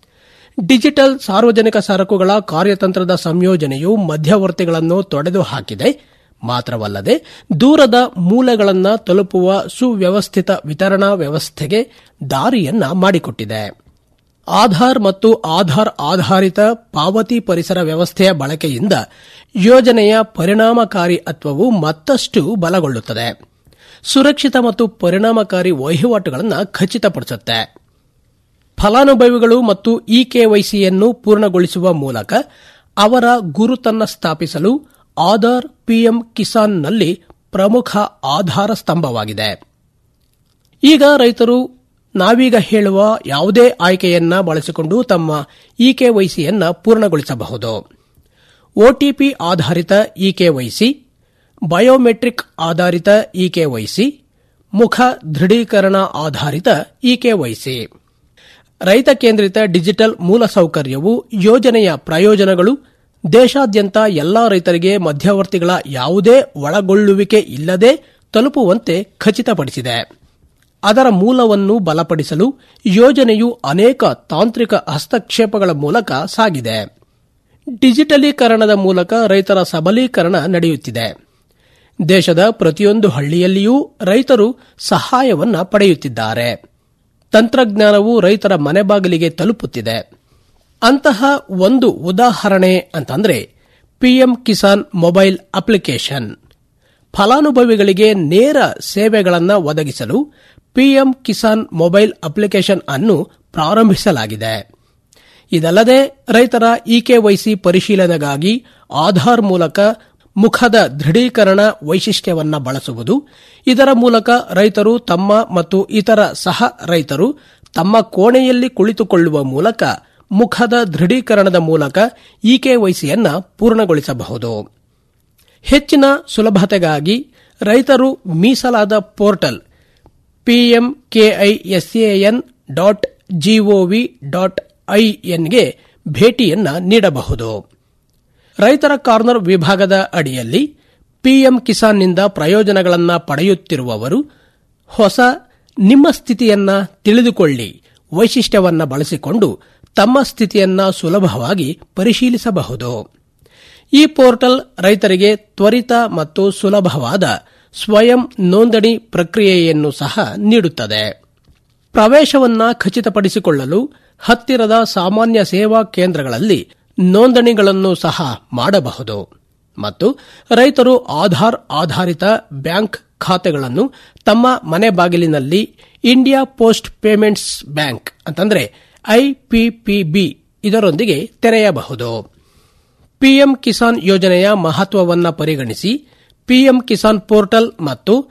ಡಿಜಿಟಲ್ ಸಾರ್ವಜನಿಕ ಸರಕುಗಳ ಕಾರ್ಯತಂತ್ರದ ಸಂಯೋಜನೆಯು ಮಧ್ಯವರ್ತಿಗಳನ್ನು ತೊಡೆದು ಹಾಕಿದೆ ಮಾತ್ರವಲ್ಲದೆ ದೂರದ ಮೂಲೆಗಳನ್ನು ತಲುಪುವ ಸುವ್ಯವಸ್ಥಿತ ವಿತರಣಾ ವ್ಯವಸ್ಥೆಗೆ ದಾರಿಯನ್ನ ಮಾಡಿಕೊಟ್ಟಿದೆ ಆಧಾರ್ ಮತ್ತು ಆಧಾರ್ ಆಧಾರಿತ ಪಾವತಿ ಪರಿಸರ ವ್ಯವಸ್ಥೆಯ ಬಳಕೆಯಿಂದ ಯೋಜನೆಯ ಪರಿಣಾಮಕಾರಿತ್ವವು ಮತ್ತಷ್ಟು ಬಲಗೊಳ್ಳುತ್ತದೆ ಸುರಕ್ಷಿತ ಮತ್ತು ಪರಿಣಾಮಕಾರಿ ವಹಿವಾಟುಗಳನ್ನು ಖಚಿತಪಡಿಸುತ್ತೆ ಫಲಾನುಭವಿಗಳು ಮತ್ತು ಇ ಕೆವೈಸಿಯನ್ನು ಪೂರ್ಣಗೊಳಿಸುವ ಮೂಲಕ ಅವರ ಗುರುತನ್ನ ಸ್ಥಾಪಿಸಲು ಆಧಾರ್ ಪಿಎಂ ಕಿಸಾನ್ನಲ್ಲಿ ಪ್ರಮುಖ ಆಧಾರ ಸ್ತಂಭವಾಗಿದೆ ಈಗ ರೈತರು ನಾವೀಗ ಹೇಳುವ ಯಾವುದೇ ಆಯ್ಕೆಯನ್ನ ಬಳಸಿಕೊಂಡು ತಮ್ಮ ಇ ಕೆವೈಸಿಯನ್ನ ಪೂರ್ಣಗೊಳಿಸಬಹುದು ಒಟಿಪಿ ಆಧಾರಿತ ಇ ಕೆವೈಸಿ ಬಯೋಮೆಟ್ರಿಕ್ ಆಧಾರಿತ ಇ ಕೆವೈಸಿ ಮುಖ ದೃಢೀಕರಣ ಆಧಾರಿತ ಇ ಕೆವೈಸಿ ರೈತ ಕೇಂದ್ರಿತ ಡಿಜಿಟಲ್ ಮೂಲಸೌಕರ್ಯವು ಯೋಜನೆಯ ಪ್ರಯೋಜನಗಳು ದೇಶಾದ್ಯಂತ ಎಲ್ಲಾ ರೈತರಿಗೆ ಮಧ್ಯವರ್ತಿಗಳ ಯಾವುದೇ ಒಳಗೊಳ್ಳುವಿಕೆ ಇಲ್ಲದೆ ತಲುಪುವಂತೆ ಖಚಿತಪಡಿಸಿದೆ ಅದರ ಮೂಲವನ್ನು ಬಲಪಡಿಸಲು ಯೋಜನೆಯು ಅನೇಕ ತಾಂತ್ರಿಕ ಹಸ್ತಕ್ಷೇಪಗಳ ಮೂಲಕ ಸಾಗಿದೆ ಡಿಜಿಟಲೀಕರಣದ ಮೂಲಕ ರೈತರ ಸಬಲೀಕರಣ ನಡೆಯುತ್ತಿದೆ ದೇಶದ ಪ್ರತಿಯೊಂದು ಹಳ್ಳಿಯಲ್ಲಿಯೂ ರೈತರು ಸಹಾಯವನ್ನ ಪಡೆಯುತ್ತಿದ್ದಾರೆ ತಂತ್ರಜ್ಞಾನವು ರೈತರ ಮನೆ ಬಾಗಿಲಿಗೆ ತಲುಪುತ್ತಿದೆ ಅಂತಹ ಒಂದು ಉದಾಹರಣೆ ಅಂತಂದ್ರೆ ಪಿಎಂ ಕಿಸಾನ್ ಮೊಬೈಲ್ ಅಪ್ಲಿಕೇಶನ್ ಫಲಾನುಭವಿಗಳಿಗೆ ನೇರ ಸೇವೆಗಳನ್ನು ಒದಗಿಸಲು ಪಿಎಂ ಕಿಸಾನ್ ಮೊಬೈಲ್ ಅಪ್ಲಿಕೇಶನ್ ಅನ್ನು ಪ್ರಾರಂಭಿಸಲಾಗಿದೆ ಇದಲ್ಲದೆ ರೈತರ ಇಕೆವೈಸಿ ಪರಿಶೀಲನೆಗಾಗಿ ಆಧಾರ್ ಮೂಲಕ ಮುಖದ ದೃಢೀಕರಣ ವೈಶಿಷ್ಟ್ಯವನ್ನ ಬಳಸುವುದು ಇದರ ಮೂಲಕ ರೈತರು ತಮ್ಮ ಮತ್ತು ಇತರ ಸಹ ರೈತರು ತಮ್ಮ ಕೋಣೆಯಲ್ಲಿ ಕುಳಿತುಕೊಳ್ಳುವ ಮೂಲಕ ಮುಖದ ದೃಢೀಕರಣದ ಮೂಲಕ ಇಕೆವೈಸಿಯನ್ನ ಪೂರ್ಣಗೊಳಿಸಬಹುದು ಹೆಚ್ಚಿನ ಸುಲಭತೆಗಾಗಿ ರೈತರು ಮೀಸಲಾದ portal PMKISAN dot GOV dot ಐಎನ್ಗೆ ಭೇಟಿಯನ್ನ ನೀಡಬಹುದು ರೈತರ ಕಾರ್ನರ್ ವಿಭಾಗದ ಅಡಿಯಲ್ಲಿ ಪಿಎಂ ಕಿಸಾನ್ನಿಂದ ಪ್ರಯೋಜನಗಳನ್ನು ಪಡೆಯುತ್ತಿರುವವರು ಹೊಸ ನಿಮ್ಮ ಸ್ಥಿತಿಯನ್ನ ತಿಳಿದುಕೊಳ್ಳಿ ವೈಶಿಷ್ಟ್ಯವನ್ನ ಬಳಸಿಕೊಂಡು ತಮ್ಮ ಸ್ಥಿತಿಯನ್ನ ಸುಲಭವಾಗಿ ಪರಿಶೀಲಿಸಬಹುದು ಈ ಪೋರ್ಟಲ್ ರೈತರಿಗೆ ತ್ವರಿತ ಮತ್ತು ಸುಲಭವಾದ ಸ್ವಯಂ ನೋಂದಣಿ ಪ್ರಕ್ರಿಯೆಯನ್ನು ಸಹ ನೀಡುತ್ತದೆ ಪ್ರವೇಶವನ್ನ ಖಚಿತಪಡಿಸಿಕೊಳ್ಳಲು ಹತ್ತಿರದ ಸಾಮಾನ್ಯ ಸೇವಾ ಕೇಂದ್ರಗಳಲ್ಲಿ ನೋಂದಣಿಗಳನ್ನು ಸಹ ಮಾಡಬಹುದು ಮತ್ತು ರೈತರು ಆಧಾರ್ ಆಧಾರಿತ ಬ್ಯಾಂಕ್ ಖಾತೆಗಳನ್ನು ತಮ್ಮ ಮನೆ ಬಾಗಿಲಿನಲ್ಲಿ ಇಂಡಿಯಾ ಪೋಸ್ಟ್ ಪೇಮೆಂಟ್ಸ್ ಬ್ಯಾಂಕ್ ಅಂತಂದ್ರೆ ಐಪಿಪಿಬಿ ಇದರೊಂದಿಗೆ ತೆರೆಯಬಹುದು ಪಿಎಂ ಕಿಸಾನ್ ಯೋಜನೆಯ ಮಹತ್ವವನ್ನ ಪರಿಗಣಿಸಿ ಪಿಎಂ ಕಿಸಾನ್ ಪೋರ್ಟಲ್ ಮತ್ತು